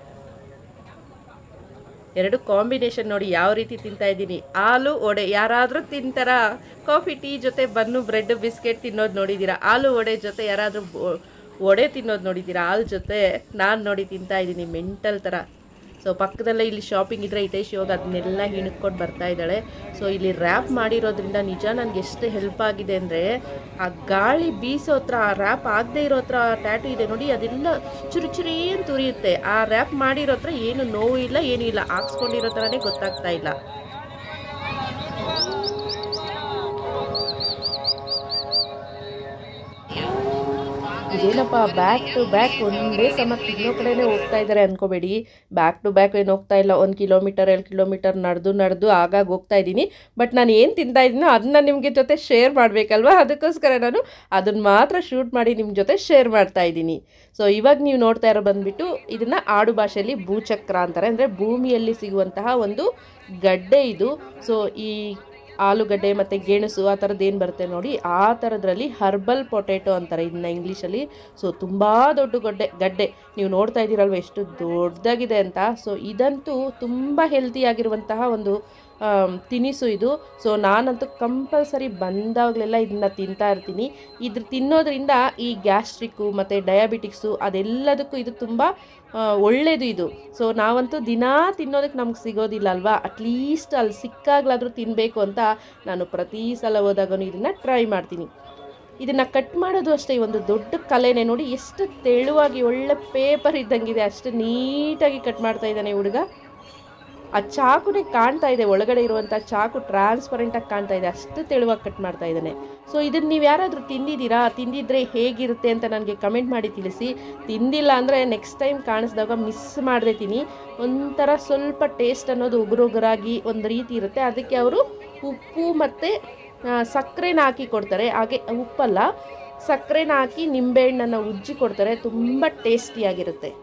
ಎರಡು ಕಾಂಬಿನೇಷನ್ ನೋಡಿ ಯಾವ ರೀತಿ ತಿಂತಾ ಇದ್ದೀನಿ ಹಾಲು ವಡೆ ಯಾರಾದರೂ ತಿಂತಾರಾ ಕಾಫಿ ಟೀ ಜೊತೆ ಬನ್ನು ಬ್ರೆಡ್ ಬಿಸ್ಕೆಟ್ ತಿನ್ನೋದು ನೋಡಿದ್ದೀರಾ ಹಾಲು ವಡೆ ಜೊತೆ ಯಾರಾದರೂ ವಡೆ ತಿನ್ನೋದು ನೋಡಿದ್ದೀರಾ ಹಾಲು ಜೊತೆ ನಾನು ನೋಡಿ ತಿಂತಾ ಇದ್ದೀನಿ ಮೆಂಟಲ್ ಥರ ಸೊ ಪಕ್ಕದಲ್ಲೇ ಇಲ್ಲಿ ಶಾಪಿಂಗ್ ಇದ್ರೆ ಹಿತೈಷಿ ಹೋಗಿ ಅದನ್ನೆಲ್ಲ ಹಿಣುಕ್ಕೊಂಡು ಬರ್ತಾ ಇದ್ದಾಳೆ ಸೊ ಇಲ್ಲಿ ರ್ಯಾಪ್ ಮಾಡಿರೋದ್ರಿಂದ ನಿಜ ನನಗೆ ಎಷ್ಟು ಹೆಲ್ಪ್ ಆಗಿದೆ ಅಂದರೆ ಆ ಗಾಳಿ ಬೀಸೋ ಹತ್ರ ಆ ರ್ಯಾಪ್ ಆಗದೆ ಇರೋ ಹತ್ರ ಟ್ಯಾಟು ಇದೆ ನೋಡಿ ಅದೆಲ್ಲ ಚುರಿ ಚುರಿ ಅಂತ ಉರಿಯುತ್ತೆ ಆ ರ್ಯಾಪ್ ಮಾಡಿರೋ ಹತ್ರ ಏನು ನೋವು ಇಲ್ಲ ಏನೂ ಇಲ್ಲ ಹಾಕ್ಸ್ಕೊಂಡಿರೋ ಥರನೇ ಗೊತ್ತಾಗ್ತಾ ಇಲ್ಲ ಇದೇನಪ್ಪ ಬ್ಯಾಕ್ ಟು ಬ್ಯಾಕ್ ಒಂದೇ ಸಮ ತಿನ್ನೋ ಕಡೆನೇ ಹೋಗ್ತಾ ಇದ್ದಾರೆ ಅನ್ಕೋಬೇಡಿ ಬ್ಯಾಕ್ ಟು ಬ್ಯಾಕ್ ಏನು ಹೋಗ್ತಾ ಇಲ್ಲ ಒಂದು ಕಿಲೋಮೀಟರ್ ಎರಡು ಕಿಲೋಮೀಟರ್ ನಡೆದು ನಡೆದು ಆಗಾಗ ಹೋಗ್ತಾ ಇದ್ದೀನಿ ಬಟ್ ನಾನು ಏನು ತಿಂತಾ ಇದ್ದೀನೋ ಅದನ್ನ ನಿಮಗೆ ಜೊತೆ ಶೇರ್ ಮಾಡಬೇಕಲ್ವಾ ಅದಕ್ಕೋಸ್ಕರ ನಾನು ಅದನ್ನು ಮಾತ್ರ ಶೂಟ್ ಮಾಡಿ ನಿಮ್ಮ ಜೊತೆ ಶೇರ್ ಮಾಡ್ತಾ ಇದ್ದೀನಿ ಸೊ ಇವಾಗ ನೀವು ನೋಡ್ತಾ ಇರೋ ಬಂದ್ಬಿಟ್ಟು ಇದನ್ನು ಆಡು ಭಾಷೆಯಲ್ಲಿ ಭೂಚಕ್ರ ಅಂತಾರೆ ಅಂದರೆ ಭೂಮಿಯಲ್ಲಿ ಸಿಗುವಂತಹ ಒಂದು ಗಡ್ಡೆ ಇದು ಸೊ ಈ ಆಲೂಗಡ್ಡೆ ಮತ್ತು ಗೆಣಸು ಆ ಥರದ್ದು ಏನು ಬರುತ್ತೆ ನೋಡಿ ಆ ಥರದ್ರಲ್ಲಿ ಹರ್ಬಲ್ ಪೊಟೆಟೊ ಅಂತಾರೆ ಇದನ್ನ ಇಂಗ್ಲೀಷಲ್ಲಿ ಸೊ ತುಂಬ ದೊಡ್ಡ ಗಡ್ಡೆ ಗಡ್ಡೆ ನೀವು ನೋಡ್ತಾ ಇದ್ದೀರಲ್ವ ಎಷ್ಟು ದೊಡ್ಡದಾಗಿದೆ ಅಂತ ಸೊ ಇದಂತೂ ತುಂಬ ಹೆಲ್ತಿಯಾಗಿರುವಂತಹ ಒಂದು ಆಮ್, ತಿನಿಸು ಇದು ಸೊ ನಾನಂತೂ ಕಂಪಲ್ಸರಿ ಬಂದಾಗಲೆಲ್ಲ ಇದನ್ನ ತಿಂತಾ ಇರ್ತೀನಿ ಇದ್ರ ತಿನ್ನೋದ್ರಿಂದ ಈ ಗ್ಯಾಸ್ಟ್ರಿಕ್ಕು ಮತ್ತು ಡಯಾಬಿಟಿಕ್ಸು ಅದೆಲ್ಲದಕ್ಕೂ ಇದು ತುಂಬ ಆ, ಒಳ್ಳೆಯದು ಇದು ಸೊ ನಾವಂತೂ ದಿನಾ ತಿನ್ನೋದಕ್ಕೆ ನಮ್ಗೆ ಸಿಗೋದಿಲ್ಲ ಅಲ್ವಾ ಅಟ್ಲೀಸ್ಟ್ ಅಲ್ಲಿ ಸಿಕ್ಕಾಗ್ಲಾದರೂ ತಿನ್ನಬೇಕು ಅಂತ ನಾನು ಪ್ರತಿ ಸಲ ಹೋದಾಗೂ ಇದನ್ನು ಟ್ರೈ ಮಾಡ್ತೀನಿ ಇದನ್ನು ಕಟ್ ಮಾಡೋದು ಅಷ್ಟೇ ಈ ಒಂದು ದೊಡ್ಡ ಕಲೆನೇ ನೋಡಿ ಎಷ್ಟು ತೆಳುವಾಗಿ ಒಳ್ಳೆ ಪೇಪರ್ ಇದ್ದಂಗಿದೆ ಅಷ್ಟು ನೀಟಾಗಿ ಕಟ್ ಮಾಡ್ತಾ ಇದ್ದಾನೆ ಹುಡುಗ ಆ ಚಾಕುನೇ ಕಾಣ್ತಾ ಇದೆ ಒಳಗಡೆ ಇರುವಂಥ ಚಾಕು ಟ್ರಾನ್ಸ್ಪರೆಂಟಾಗಿ ಕಾಣ್ತಾ ಇದೆ ಅಷ್ಟು ತೆಳುವಾಗಿ ಕಟ್ ಮಾಡ್ತಾ ಇದ್ದಾನೆ ಸೊ ಇದನ್ನು ನೀವು ಯಾರಾದರೂ ತಿಂದಿದ್ದೀರಾ ತಿಂದಿದ್ರೆ ಹೇಗಿರುತ್ತೆ ಅಂತ ನನಗೆ ಕಮೆಂಟ್ ಮಾಡಿ ತಿಳಿಸಿ ತಿಂದಿಲ್ಲ ಅಂದರೆ ನೆಕ್ಸ್ಟ್ ಟೈಮ್ ಕಾಣಿಸಿದಾಗ ಮಿಸ್ ಮಾಡದೆ ತಿನ್ನಿ ಒಂಥರ ಸ್ವಲ್ಪ ಟೇಸ್ಟ್ ಅನ್ನೋದು ಉಗುರುಗುರಾಗಿ ಒಂದು ರೀತಿ ಇರುತ್ತೆ ಅದಕ್ಕೆ ಅವರು ಉಪ್ಪು ಮತ್ತು ಸಕ್ಕರೆನ ಹಾಕಿ ಕೊಡ್ತಾರೆ ಹಾಗೆ ಉಪ್ಪಲ್ಲ ಸಕ್ಕರೆನ ಹಾಕಿ ನಿಂಬೆಹಣ್ಣನ್ನು ಉಜ್ಜಿ ಕೊಡ್ತಾರೆ ತುಂಬ ಟೇಸ್ಟಿಯಾಗಿರುತ್ತೆ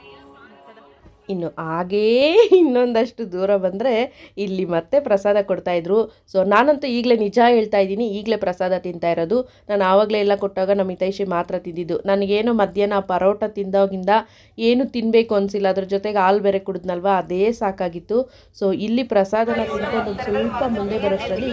ಇನ್ನು ಹಾಗೇ ಇನ್ನೊಂದಷ್ಟು ದೂರ ಬಂದರೆ ಇಲ್ಲಿ ಮತ್ತೆ ಪ್ರಸಾದ ಕೊಡ್ತಾಯಿದ್ರು ಸೊ ನಾನಂತೂ ಈಗಲೇ ನಿಜ ಹೇಳ್ತಾ ಇದ್ದೀನಿ ಈಗಲೇ ಪ್ರಸಾದ ತಿಂತಾ ಇರೋದು ನಾನು ಆವಾಗಲೇ ಎಲ್ಲ ಕೊಟ್ಟಾಗ ನಮ್ಮ ಹಿತೈಷಿ ಮಾತ್ರ ತಿಂದಿದ್ದು ನನಗೇನು ಮಧ್ಯಾಹ್ನ ಪರೋಟ ತಿಂದಾಗಿಂದ ಏನು ತಿನ್ನಬೇಕು ಅನಿಸಿಲ್ಲ ಅದ್ರ ಜೊತೆಗೆ ಹಾಲು ಬೇರೆ ಕುಡಿದ್ನಲ್ವಾ ಅದೇ ಸಾಕಾಗಿತ್ತು ಸೊ ಇಲ್ಲಿ ಪ್ರಸಾದನ ತಿನ್ಕೊಂಡು ಒಂದು ಸ್ವಲ್ಪ ಮುಂದೆ ಬರೋಷ್ಟರಲ್ಲಿ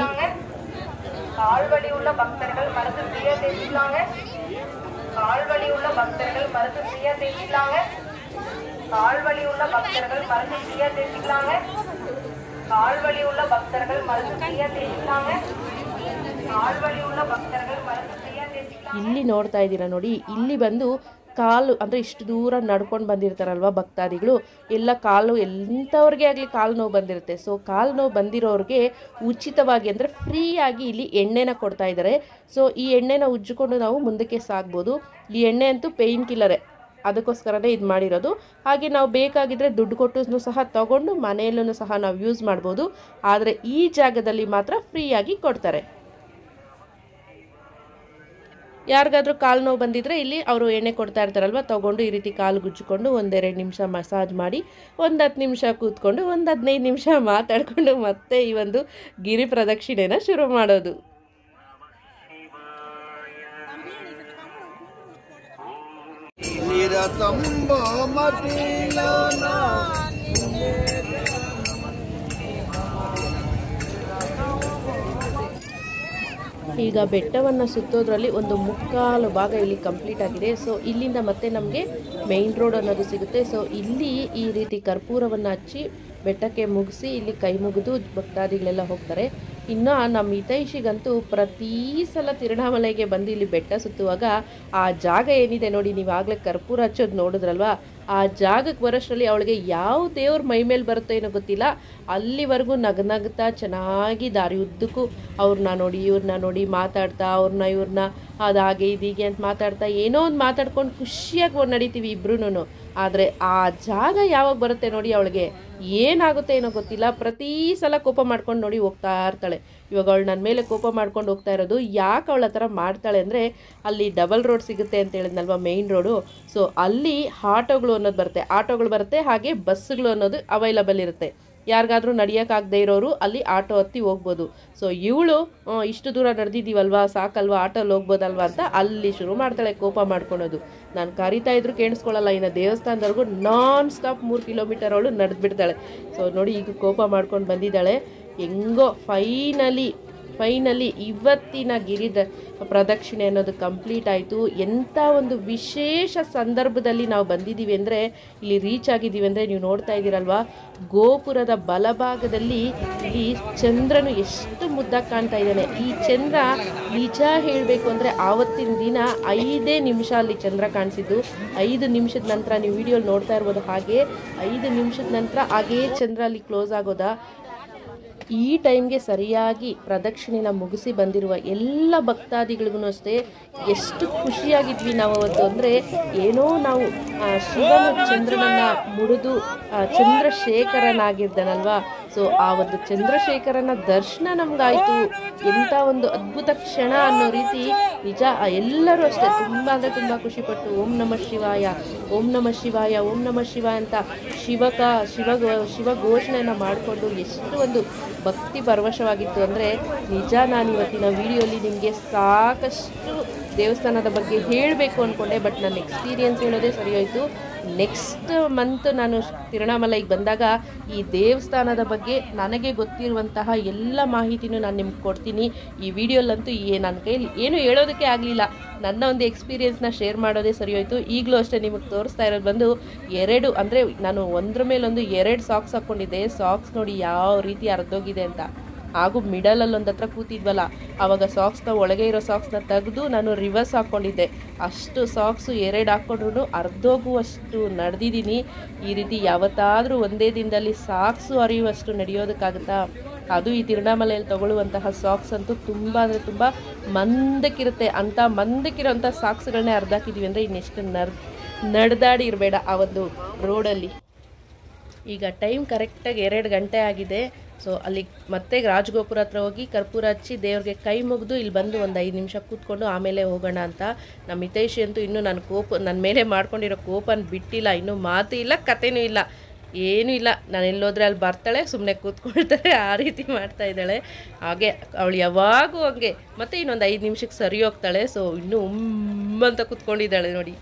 கால்வலி உள்ள பக்தர்கள் மனசு ஃப்ரீயா தேய்ச்சிக்கலாங்க கால்வலி உள்ள பக்தர்கள் மனசு ஃப்ரீயா தேய்ச்சிக்கலாங்க கால்வலி உள்ள பக்தர்கள் மனசு ஃப்ரீயா தேய்ச்சிக்கலாங்க கால்வலி உள்ள பக்தர்கள் மனசு ஃப்ரீயா தேய்ச்சிக்கலாங்க கால்வலி உள்ள பக்தர்கள் மனசு ஃப்ரீயா தேய்ச்சிக்கலாம் ಇಲ್ಲಿ ನೋಡ್ತಾ ಇದ್ದೀರಾ ನೋಡಿ ಇಲ್ಲಿ ಬಂದು ಕಾಲು ಅಂದರೆ ಇಷ್ಟು ದೂರ ನಡ್ಕೊಂಡು ಬಂದಿರ್ತಾರಲ್ವ ಭಕ್ತಾದಿಗಳು ಎಲ್ಲ ಕಾಲು ಎಂಥವ್ರಿಗೆ ಆಗಲಿ ಕಾಲು ನೋವು ಬಂದಿರುತ್ತೆ ಸೊ ಕಾಲು ನೋವು ಬಂದಿರೋರಿಗೆ ಉಚಿತವಾಗಿ ಅಂದರೆ ಫ್ರೀಯಾಗಿ ಇಲ್ಲಿ ಎಣ್ಣೆನ ಕೊಡ್ತಾ ಇದ್ದಾರೆ ಸೊ ಈ ಎಣ್ಣೆನ ಉಜ್ಜಿಕೊಂಡು ನಾವು ಮುಂದಕ್ಕೆ ಸಾಗ್ಬೋದು ಈ ಎಣ್ಣೆ ಅಂತೂ ಪೇಯ್ನ್ ಕಿಲ್ಲರೇ ಅದಕ್ಕೋಸ್ಕರನೇ ಇದು ಮಾಡಿರೋದು ಹಾಗೆ ನಾವು ಬೇಕಾಗಿದ್ದರೆ ದುಡ್ಡು ಕೊಟ್ಟು ಸಹ ತಗೊಂಡು ಮನೆಯಲ್ಲೂ ಸಹ ನಾವು ಯೂಸ್ ಮಾಡ್ಬೋದು ಆದರೆ ಈ ಜಾಗದಲ್ಲಿ ಮಾತ್ರ ಫ್ರೀಯಾಗಿ ಕೊಡ್ತಾರೆ ಯಾರಿಗಾದ್ರೂ ಕಾಲು ನೋವು ಬಂದಿದ್ರೆ ಇಲ್ಲಿ ಅವರು ಎಣ್ಣೆ ಕೊಡ್ತಾ ಇರ್ತಾರಲ್ವ ತಗೊಂಡು ಈ ರೀತಿ ಕಾಲು ಗುಜ್ಜಿಕೊಂಡು ಒಂದೆರಡು ನಿಮಿಷ ಮಸಾಜ್ ಮಾಡಿ ಒಂದು ಹತ್ತು ನಿಮಿಷ ಕೂತ್ಕೊಂಡು ಒಂದು ಹದಿನೈದು ನಿಮಿಷ ಮಾತಾಡಿಕೊಂಡು ಮತ್ತೆ ಈ ಒಂದು ಗಿರಿ ಪ್ರದಕ್ಷಿಣೆನ ಶುರು ಮಾಡೋದು నిరతంబో మటిలోన ಈಗ ಬೆಟ್ಟವನ್ನು ಸುತ್ತೋದ್ರಲ್ಲಿ ಒಂದು ಮುಕ್ಕಾಲು ಭಾಗ ಇಲ್ಲಿ ಕಂಪ್ಲೀಟ್ ಆಗಿದೆ ಸೊ ಇಲ್ಲಿಂದ ಮತ್ತೆ ನಮಗೆ ಮೇಯ್ನ್ ರೋಡ್ ಅನ್ನೋದು ಸಿಗುತ್ತೆ ಸೊ ಇಲ್ಲಿ ಈ ರೀತಿ ಕರ್ಪೂರವನ್ನು ಹಚ್ಚಿ ಬೆಟ್ಟಕ್ಕೆ ಮುಗಿಸಿ ಇಲ್ಲಿ ಕೈ ಮುಗಿದು ಭಕ್ತಾದಿಗಳೆಲ್ಲ ಹೋಗ್ತಾರೆ ಇನ್ನು ನಮ್ಮ ಹಿತೈಷಿಗಂತೂ ಪ್ರತಿ ಸಲ ತಿರುಣಾಮಲೆಗೆ ಬಂದು ಇಲ್ಲಿ ಬೆಟ್ಟ ಸುತ್ತುವಾಗ ಆ ಜಾಗ ಏನಿದೆ ನೋಡಿ ನೀವು ಆಗಲೇ ಕರ್ಪೂರ ಹಚ್ಚೋದು ನೋಡಿದ್ರಲ್ವಾ ಆ ಜಾಗಕ್ಕೆ ಬರೋಷ್ಟರಲ್ಲಿ ಅವಳಿಗೆ ಯಾವ ದೇವ್ರ ಮೈ ಮೇಲೆ ಬರುತ್ತೋ ಏನೋ ಗೊತ್ತಿಲ್ಲ ಅಲ್ಲಿವರೆಗೂ ನಗನಗ್ತಾ ಚೆನ್ನಾಗಿ ದಾರಿ ಉದ್ದಕ್ಕೂ ಅವ್ರನ್ನ ನೋಡಿ ಇವ್ರನ್ನ ನೋಡಿ ಮಾತಾಡ್ತಾ ಅವ್ರನ್ನ ಇವ್ರನ್ನ ಅದು ಹಾಗೆ ಇದೀಗೆ ಅಂತ ಮಾತಾಡ್ತಾ ಏನೋ ಒಂದು ಮಾತಾಡ್ಕೊಂಡು ಖುಷಿಯಾಗಿ ನಡೀತೀವಿ ಇಬ್ರು ಆದರೆ ಆ ಜಾಗ ಯಾವಾಗ ಬರುತ್ತೆ ನೋಡಿ ಅವಳಿಗೆ ಏನಾಗುತ್ತೆ ಏನೋ ಗೊತ್ತಿಲ್ಲ ಪ್ರತಿ ಸಲ ಕೋಪ ಮಾಡ್ಕೊಂಡು ನೋಡಿ ಹೋಗ್ತಾ ಇರ್ತಾಳೆ ಇವಾಗ ಅವಳು ನನ್ನ ಮೇಲೆ ಕೋಪ ಮಾಡ್ಕೊಂಡು ಹೋಗ್ತಾ ಇರೋದು ಯಾಕೆ ಅವಳ ಥರ ಮಾಡ್ತಾಳೆ ಅಂದರೆ ಅಲ್ಲಿ ಡಬಲ್ ರೋಡ್ ಸಿಗುತ್ತೆ ಅಂತ ಹೇಳಿದ್ನಲ್ವ ಮೇಯ್ನ್ ರೋಡು ಸೊ ಅಲ್ಲಿ ಆಟೋಗಳು ಅನ್ನೋದು ಬರುತ್ತೆ ಆಟೋಗಳು ಬರುತ್ತೆ ಹಾಗೆ ಬಸ್ಸುಗಳು ಅನ್ನೋದು ಅವೈಲಬಲ್ ಇರುತ್ತೆ ಯಾರಿಗಾದ್ರೂ ನಡೆಯೋಕ್ಕಾಗದೇ ಇರೋರು ಅಲ್ಲಿ ಆಟೋ ಹತ್ತಿ ಹೋಗ್ಬೋದು ಸೊ ಇವಳು ಇಷ್ಟು ದೂರ ನಡೆದಿದ್ದೀವಲ್ವಾ ಸಾಕಲ್ವಾ ಆಟೋಲ್ಲಿ ಹೋಗ್ಬೋದಲ್ವಾ ಅಂತ ಅಲ್ಲಿ ಶುರು ಮಾಡ್ತಾಳೆ ಕೋಪ ಮಾಡ್ಕೊಳೋದು ನಾನು ಕರಿತಾ ಇದ್ರು ಕೇಳಿಸ್ಕೊಳ್ಳಲ್ಲ ಇನ್ನು ದೇವಸ್ಥಾನದವರೆಗೂ ನಾನ್ ಸ್ಟಾಪ್ ಮೂರು ಕಿಲೋಮೀಟರ್ ಅವಳು ನಡೆದು ಬಿಡ್ತಾಳೆ ಸೊ ನೋಡಿ ಈಗ ಕೋಪ ಮಾಡ್ಕೊಂಡು ಬಂದಿದ್ದಾಳೆ ಹೆಂಗೋ ಫೈನಲಿ ಫೈನಲಿ ಇವತ್ತಿನ ಗಿರಿದ ಪ್ರದಕ್ಷಿಣೆ ಅನ್ನೋದು ಕಂಪ್ಲೀಟ್ ಆಯಿತು ಎಂಥ ಒಂದು ವಿಶೇಷ ಸಂದರ್ಭದಲ್ಲಿ ನಾವು ಬಂದಿದ್ದೀವಿ ಅಂದರೆ ಇಲ್ಲಿ ರೀಚ್ ಆಗಿದ್ದೀವಿ ಅಂದರೆ ನೀವು ನೋಡ್ತಾ ಇದ್ದೀರಲ್ವಾ ಗೋಪುರದ ಬಲಭಾಗದಲ್ಲಿ ಈ ಚಂದ್ರನು ಎಷ್ಟು ಮುದ್ದಾಗಿ ಕಾಣ್ತಾ ಇದ್ದಾನೆ ಈ ಚಂದ್ರ ನಿಜ ಹೇಳಬೇಕು ಅಂದರೆ ಆವತ್ತಿನ ದಿನ ಐದೇ ನಿಮಿಷ ಅಲ್ಲಿ ಚಂದ್ರ ಕಾಣಿಸಿದ್ದು ಐದು ನಿಮಿಷದ ನಂತರ ನೀವು ವಿಡಿಯೋಲಿ ನೋಡ್ತಾ ಇರ್ಬೋದು ಹಾಗೆ ಐದು ನಿಮಿಷದ ನಂತರ ಹಾಗೇ ಚಂದ್ರ ಅಲ್ಲಿ ಕ್ಲೋಸ್ ಆಗೋದಾ ಈ ಟೈಮ್ಗೆ ಸರಿಯಾಗಿ ಪ್ರದಕ್ಷಿಣೆನ ಮುಗಿಸಿ ಬಂದಿರುವ ಎಲ್ಲ ಭಕ್ತಾದಿಗಳಿಗೂ ಅಷ್ಟೇ ಎಷ್ಟು ಖುಷಿಯಾಗಿದ್ವಿ ನಾವು ಅವತ್ತು ಅಂದರೆ ಏನೋ ನಾವು ಆ, ಶಿವನ ಚಂದ್ರನನ್ನ ಮುಡಿದು ಆ, ಚಂದ್ರಶೇಖರನಾಗಿರ್ದನಲ್ವಾ ಸೊ ಆ ಒಂದು ಚಂದ್ರಶೇಖರನ ದರ್ಶನ ನಮ್ಗಾಯ್ತು ಎಂಥ ಒಂದು ಅದ್ಭುತ ಕ್ಷಣ ಅನ್ನೋ ರೀತಿ ನಿಜ ಆ ಎಲ್ಲರೂ ಅಷ್ಟೇ ತುಂಬ ಅಂದರೆ ತುಂಬ ಖುಷಿಪಟ್ಟು ಓಂ ನಮಃ ಶಿವಾಯ ಓಂ ನಮಃ ಶಿವಾಯ ಓಂ ನಮಃ ಶಿವಾಯ ಅಂತ ಶಿವಕ ಶಿವ ಶಿವ ಘೋಷಣೆಯನ್ನು ಮಾಡಿಕೊಂಡು ಎಷ್ಟು ಒಂದು ಭಕ್ತಿ ಪರವಶವಾಗಿತ್ತು ಅಂದರೆ ನಿಜ ನಾನು ಇವತ್ತಿನ ವಿಡಿಯೋಲಿ ನಿಮಗೆ ಸಾಕಷ್ಟು ದೇವಸ್ಥಾನದ ಬಗ್ಗೆ ಹೇಳಬೇಕು ಅಂದ್ಕೊಂಡೆ ಬಟ್ ನನ್ನ ಎಕ್ಸ್ಪೀರಿಯನ್ಸ್ ಹೇಳೋದೇ ಸರಿ ಹೋಯಿತು ನೆಕ್ಸ್ಟ್ ಮಂತ್ ನಾನು ತಿರುಣಾಮಲೈಗೆ ಬಂದಾಗ ಈ ದೇವಸ್ಥಾನದ ಬಗ್ಗೆ ನನಗೆ ಗೊತ್ತಿರುವಂತಹ ಎಲ್ಲ ಮಾಹಿತಿನೂ ನಾನು ನಿಮ್ಗೆ ಕೊಡ್ತೀನಿ ಈ ವಿಡಿಯೋಲಂತೂ ಏ ನನ್ನ ಕೈಲಿ ಏನು ಹೇಳೋದಕ್ಕೆ ಆಗಲಿಲ್ಲ ನನ್ನ ಒಂದು ಎಕ್ಸ್ಪೀರಿಯನ್ಸ್ನ ಶೇರ್ ಮಾಡೋದೇ ಸರಿ ಹೋಯಿತು ಈಗಲೂ ಅಷ್ಟೇ ನಿಮಗೆ ತೋರಿಸ್ತಾ ಇರೋದು ಬಂದು ಎರಡು ಅಂದರೆ ನಾನು ಒಂದ್ರ ಮೇಲೊಂದು ಎರಡು ಸಾಕ್ಸ್ ಹಾಕ್ಕೊಂಡಿದ್ದೆ ಸಾಕ್ಸ್ ನೋಡಿ ಯಾವ ರೀತಿ ಅರ್ಧೋಗಿದೆ ಅಂತ ಹಾಗೂ ಮಿಡಲಲ್ಲಿ ಒಂದು ಹತ್ರ ಕೂತಿದ್ವಲ್ಲ ಆವಾಗ ಸಾಕ್ಸ್ನ ಒಳಗೆ ಇರೋ ಸಾಕ್ಸ್ನ ತೆಗೆದು ನಾನು ರಿವರ್ಸ್ ಹಾಕ್ಕೊಂಡಿದ್ದೆ ಅಷ್ಟು ಸಾಕ್ಸು ಎರಡು ಹಾಕ್ಕೊಂಡ್ರು ಅರ್ಧೋಗುವಷ್ಟು ನಡೆದಿದ್ದೀನಿ ಈ ರೀತಿ ಯಾವತ್ತಾದರೂ ಒಂದೇ ದಿನದಲ್ಲಿ ಸಾಕ್ಸು ಹರಿಯುವಷ್ಟು ನಡೆಯೋದಕ್ಕಾಗುತ್ತಾ ಅದು ಈ ತಿರುಣಾಮಲೆಯಲ್ಲಿ ತಗೊಳ್ಳುವಂತಹ ಸಾಕ್ಸ್ ಅಂತೂ ತುಂಬ ಅಂದರೆ ತುಂಬ ಮಂದಕ್ಕಿರುತ್ತೆ ಅಂಥ ಮಂದಕ್ಕಿರೋಂಥ ಸಾಕ್ಸ್ಗಳನ್ನೇ ಅರ್ಧಾಕಿದ್ದೀವಿ ಅಂದರೆ ಇನ್ನೆಷ್ಟು ನರ್ ನಡೆದಾಡಿ ಇರಬೇಡ ಆ ಒಂದು ರೋಡಲ್ಲಿ ಈಗ ಟೈಮ್ ಕರೆಕ್ಟಾಗಿ ಎರಡು ಗಂಟೆ ಆಗಿದೆ ಸೊ ಅಲ್ಲಿ ಮತ್ತೆ ರಾಜಗೋಪುರ ಹತ್ರ ಹೋಗಿ ಕರ್ಪೂರ ಹಚ್ಚಿ ದೇವ್ರಿಗೆ ಕೈ ಮುಗಿದು ಇಲ್ಲಿ ಬಂದು ಒಂದು ಐದು ನಿಮಿಷ ಕೂತ್ಕೊಂಡು ಆಮೇಲೆ ಹೋಗೋಣ ಅಂತ ನಮ್ಮ ಹಿತೈಷಿ ಅಂತೂ ಇನ್ನೂ ನನ್ನ ಕೋಪ ನನ್ನ ಮೇಲೆ ಮಾಡ್ಕೊಂಡಿರೋ ಕೋಪನ ಬಿಟ್ಟಿಲ್ಲ ಇನ್ನೂ ಮಾತು ಇಲ್ಲ ಕಥೆನೂ ಇಲ್ಲ ಏನೂ ಇಲ್ಲ ನಾನು ಎಲ್ಲೋದ್ರೆ ಅಲ್ಲಿ ಬರ್ತಾಳೆ ಸುಮ್ಮನೆ ಕೂತ್ಕೊಳ್ತಾರೆ ಆ ರೀತಿ ಮಾಡ್ತಾ ಇದ್ದಾಳೆ ಹಾಗೆ ಅವಳು ಯಾವಾಗೂ ಹಂಗೆ ಮತ್ತೆ ಇನ್ನೊಂದು ಐದು ನಿಮಿಷಕ್ಕೆ ಸರಿ ಹೋಗ್ತಾಳೆ ಸೊ ಇನ್ನೂ ಉಮ್ ಅಂತ ಕೂತ್ಕೊಂಡಿದ್ದಾಳೆ ನೋಡಿ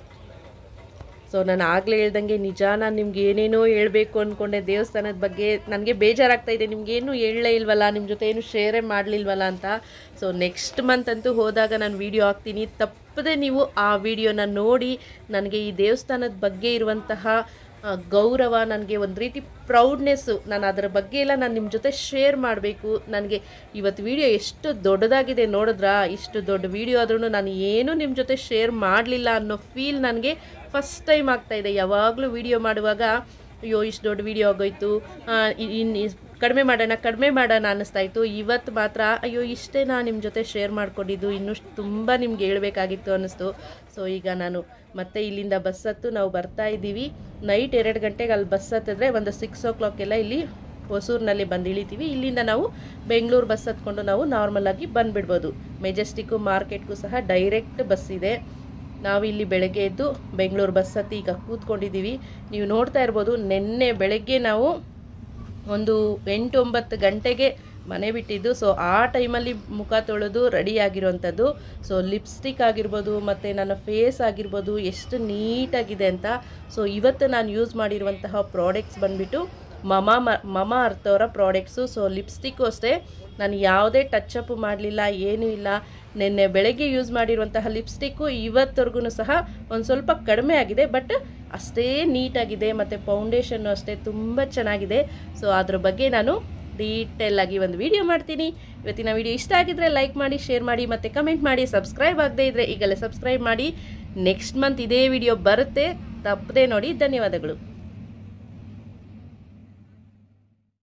ಸೊ ನಾನು ಆಗಲೇ ಹೇಳ್ದಂಗೆ ನಿಜ ನಾನು ನಿಮ್ಗೆ ಏನೇನೋ ಹೇಳಬೇಕು ಅಂದ್ಕೊಂಡೆ ದೇವಸ್ಥಾನದ ಬಗ್ಗೆ ನನಗೆ ಬೇಜಾರಾಗ್ತಾ ಇದೆ ನಿಮ್ಗೇನು ಹೇಳಲೇ ಇಲ್ವಲ್ಲ ನಿಮ್ಮ ಜೊತೆ ಏನು ಶೇರೇ ಮಾಡಲಿಲ್ವಲ್ಲ ಅಂತ ಸೊ ನೆಕ್ಸ್ಟ್ ಮಂತ್ ಅಂತೂ ಹೋದಾಗ ನಾನು ವೀಡಿಯೋ ಹಾಕ್ತೀನಿ ತಪ್ಪದೆ ನೀವು ಆ ವಿಡಿಯೋನ ನೋಡಿ ನನಗೆ ಈ ದೇವಸ್ಥಾನದ ಬಗ್ಗೆ ಇರುವಂತಹ ಆ, ಗೌರವ ನನಗೆ ಒಂದು ರೀತಿ ಪ್ರೌಡ್ನೆಸ್ಸು ನಾನು ಅದರ ಬಗ್ಗೆ ಎಲ್ಲ ನಾನು ನಿಮ್ಮ ಜೊತೆ ಶೇರ್ ಮಾಡಬೇಕು ನನಗೆ ಇವತ್ತು ವಿಡಿಯೋ ಎಷ್ಟು ದೊಡ್ಡದಾಗಿದೆ ನೋಡಿದ್ರಾ ಇಷ್ಟು ದೊಡ್ಡ ವಿಡಿಯೋ ಆದ್ರೂ ನಾನು ಏನೂ ನಿಮ್ಮ ಜೊತೆ ಶೇರ್ ಮಾಡಲಿಲ್ಲ ಅನ್ನೋ ಫೀಲ್ ನನಗೆ ಫಸ್ಟ್ ಟೈಮ್ ಆಗ್ತಾ ಇದೆ ಯಾವಾಗಲೂ ವಿಡಿಯೋ ಮಾಡುವಾಗ ಅಯ್ಯೋ ಇಷ್ಟು ದೊಡ್ಡ ವಿಡಿಯೋ ಆಗೋಯ್ತು ಇನ್ನು ಕಡಿಮೆ ಮಾಡೋಣ ಕಡಿಮೆ ಮಾಡೋಣ ಅನ್ನಿಸ್ತಾ ಇತ್ತು ಇವತ್ತು ಮಾತ್ರ ಅಯ್ಯೋ ಇಷ್ಟೇನಾ ನಿಮ್ಮ ಜೊತೆ ಶೇರ್ ಮಾಡ್ಕೊಂಡಿದ್ದು ಇನ್ನೂ ತುಂಬ ನಿಮ್ಗೆ ಹೇಳ್ಬೇಕಾಗಿತ್ತು ಅನ್ನಿಸ್ತು ಸೊ ಈಗ ನಾನು ಮತ್ತೆ ಇಲ್ಲಿಂದ ಬಸ್ ಹತ್ತು ನಾವು ಬರ್ತಾ ಇದ್ದೀವಿ ನೈಟ್ ಎರಡು ಗಂಟೆಗೆ ಅಲ್ಲಿ ಬಸ್ ಹತ್ತಿದ್ರೆ ಒಂದು ಸಿಕ್ಸ್ ಓ ಕ್ಲಾಕೆಲ್ಲ ಇಲ್ಲಿ ಹೊಸೂರಿನಲ್ಲಿ ಬಂದು ಇಳಿತೀವಿ ಇಲ್ಲಿಂದ ನಾವು ಬೆಂಗಳೂರು ಬಸ್ ಹತ್ಕೊಂಡು ನಾವು ನಾರ್ಮಲಾಗಿ ಬಂದುಬಿಡ್ಬೋದು ಮೆಜೆಸ್ಟಿಕ್ಕು ಮಾರ್ಕೆಟ್ಗೂ ಸಹ ಡೈರೆಕ್ಟ್ ಬಸ್ ಇದೆ ನಾವು ಇಲ್ಲಿ ಬೆಳಗ್ಗೆ ಎದ್ದು ಬೆಂಗಳೂರು ಬಸ್ ಹತ್ತಿ ಈಗ ಕೂತ್ಕೊಂಡಿದ್ದೀವಿ ನೀವು ನೋಡ್ತಾ ಇರ್ಬೋದು ನಿನ್ನೆ ಬೆಳಗ್ಗೆ ನಾವು ಒಂದು ಎಂಟು ಒಂಬತ್ತು ಗಂಟೆಗೆ ಮನೆ ಬಿಟ್ಟಿದ್ದು ಸೊ ಆ ಟೈಮಲ್ಲಿ ಮುಖ ತೊಳೆದು ರೆಡಿ ಆಗಿರೋವಂಥದ್ದು ಸೊ ಲಿಪ್ಸ್ಟಿಕ್ ಆಗಿರ್ಬೋದು ಮತ್ತು ನನ್ನ ಫೇಸ್ ಆಗಿರ್ಬೋದು ಎಷ್ಟು ನೀಟಾಗಿದೆ ಅಂತ ಸೊ ಇವತ್ತು ನಾನು ಯೂಸ್ ಮಾಡಿರುವಂತಹ ಪ್ರಾಡಕ್ಟ್ಸ್ ಬಂದುಬಿಟ್ಟು ಮಮಾ ಮ ಮಮಾ ಅರ್ತ್ ಅವರ ಪ್ರಾಡಕ್ಟ್ಸು ಸೊ ಲಿಪ್ಸ್ಟಿಕ್ಕು ಅಷ್ಟೇ ನಾನು ಯಾವುದೇ ಟಚಪ್ ಮಾಡಲಿಲ್ಲ ಏನೂ ಇಲ್ಲ ನಿನ್ನೆ ಬೆಳಗ್ಗೆ ಯೂಸ್ ಮಾಡಿರುವಂತಹ ಲಿಪ್ಸ್ಟಿಕ್ಕು ಇವತ್ತವರೆಗೂ ಸಹ ಒಂದು ಸ್ವಲ್ಪ ಕಡಿಮೆ ಆಗಿದೆ ಬಟ್ ಅಷ್ಟೇ ನೀಟಾಗಿದೆ ಮತ್ತು ಫೌಂಡೇಶನ್ನು ಅಷ್ಟೇ ತುಂಬ ಚೆನ್ನಾಗಿದೆ ಸೊ ಅದ್ರ ಬಗ್ಗೆ ನಾನು ಡೀಟೇಲ್ ಆಗಿ ಒಂದು ವಿಡಿಯೋ ಮಾಡ್ತೀನಿ ಇವತ್ತಿನ ವಿಡಿಯೋ ಇಷ್ಟ ಆಗಿದ್ರೆ ಲೈಕ್ ಮಾಡಿ ಶೇರ್ ಮಾಡಿ ಮತ್ತು ಕಮೆಂಟ್ ಮಾಡಿ ಸಬ್ಸ್ಕ್ರೈಬ್ ಆಗದೇ ಇದ್ದರೆ ಈಗಲೇ ಸಬ್ಸ್ಕ್ರೈಬ್ ಮಾಡಿ ನೆಕ್ಸ್ಟ್ ಮಂತ್ ಇದೇ ವಿಡಿಯೋ ಬರುತ್ತೆ ತಪ್ಪದೆ ನೋಡಿ ಧನ್ಯವಾದಗಳು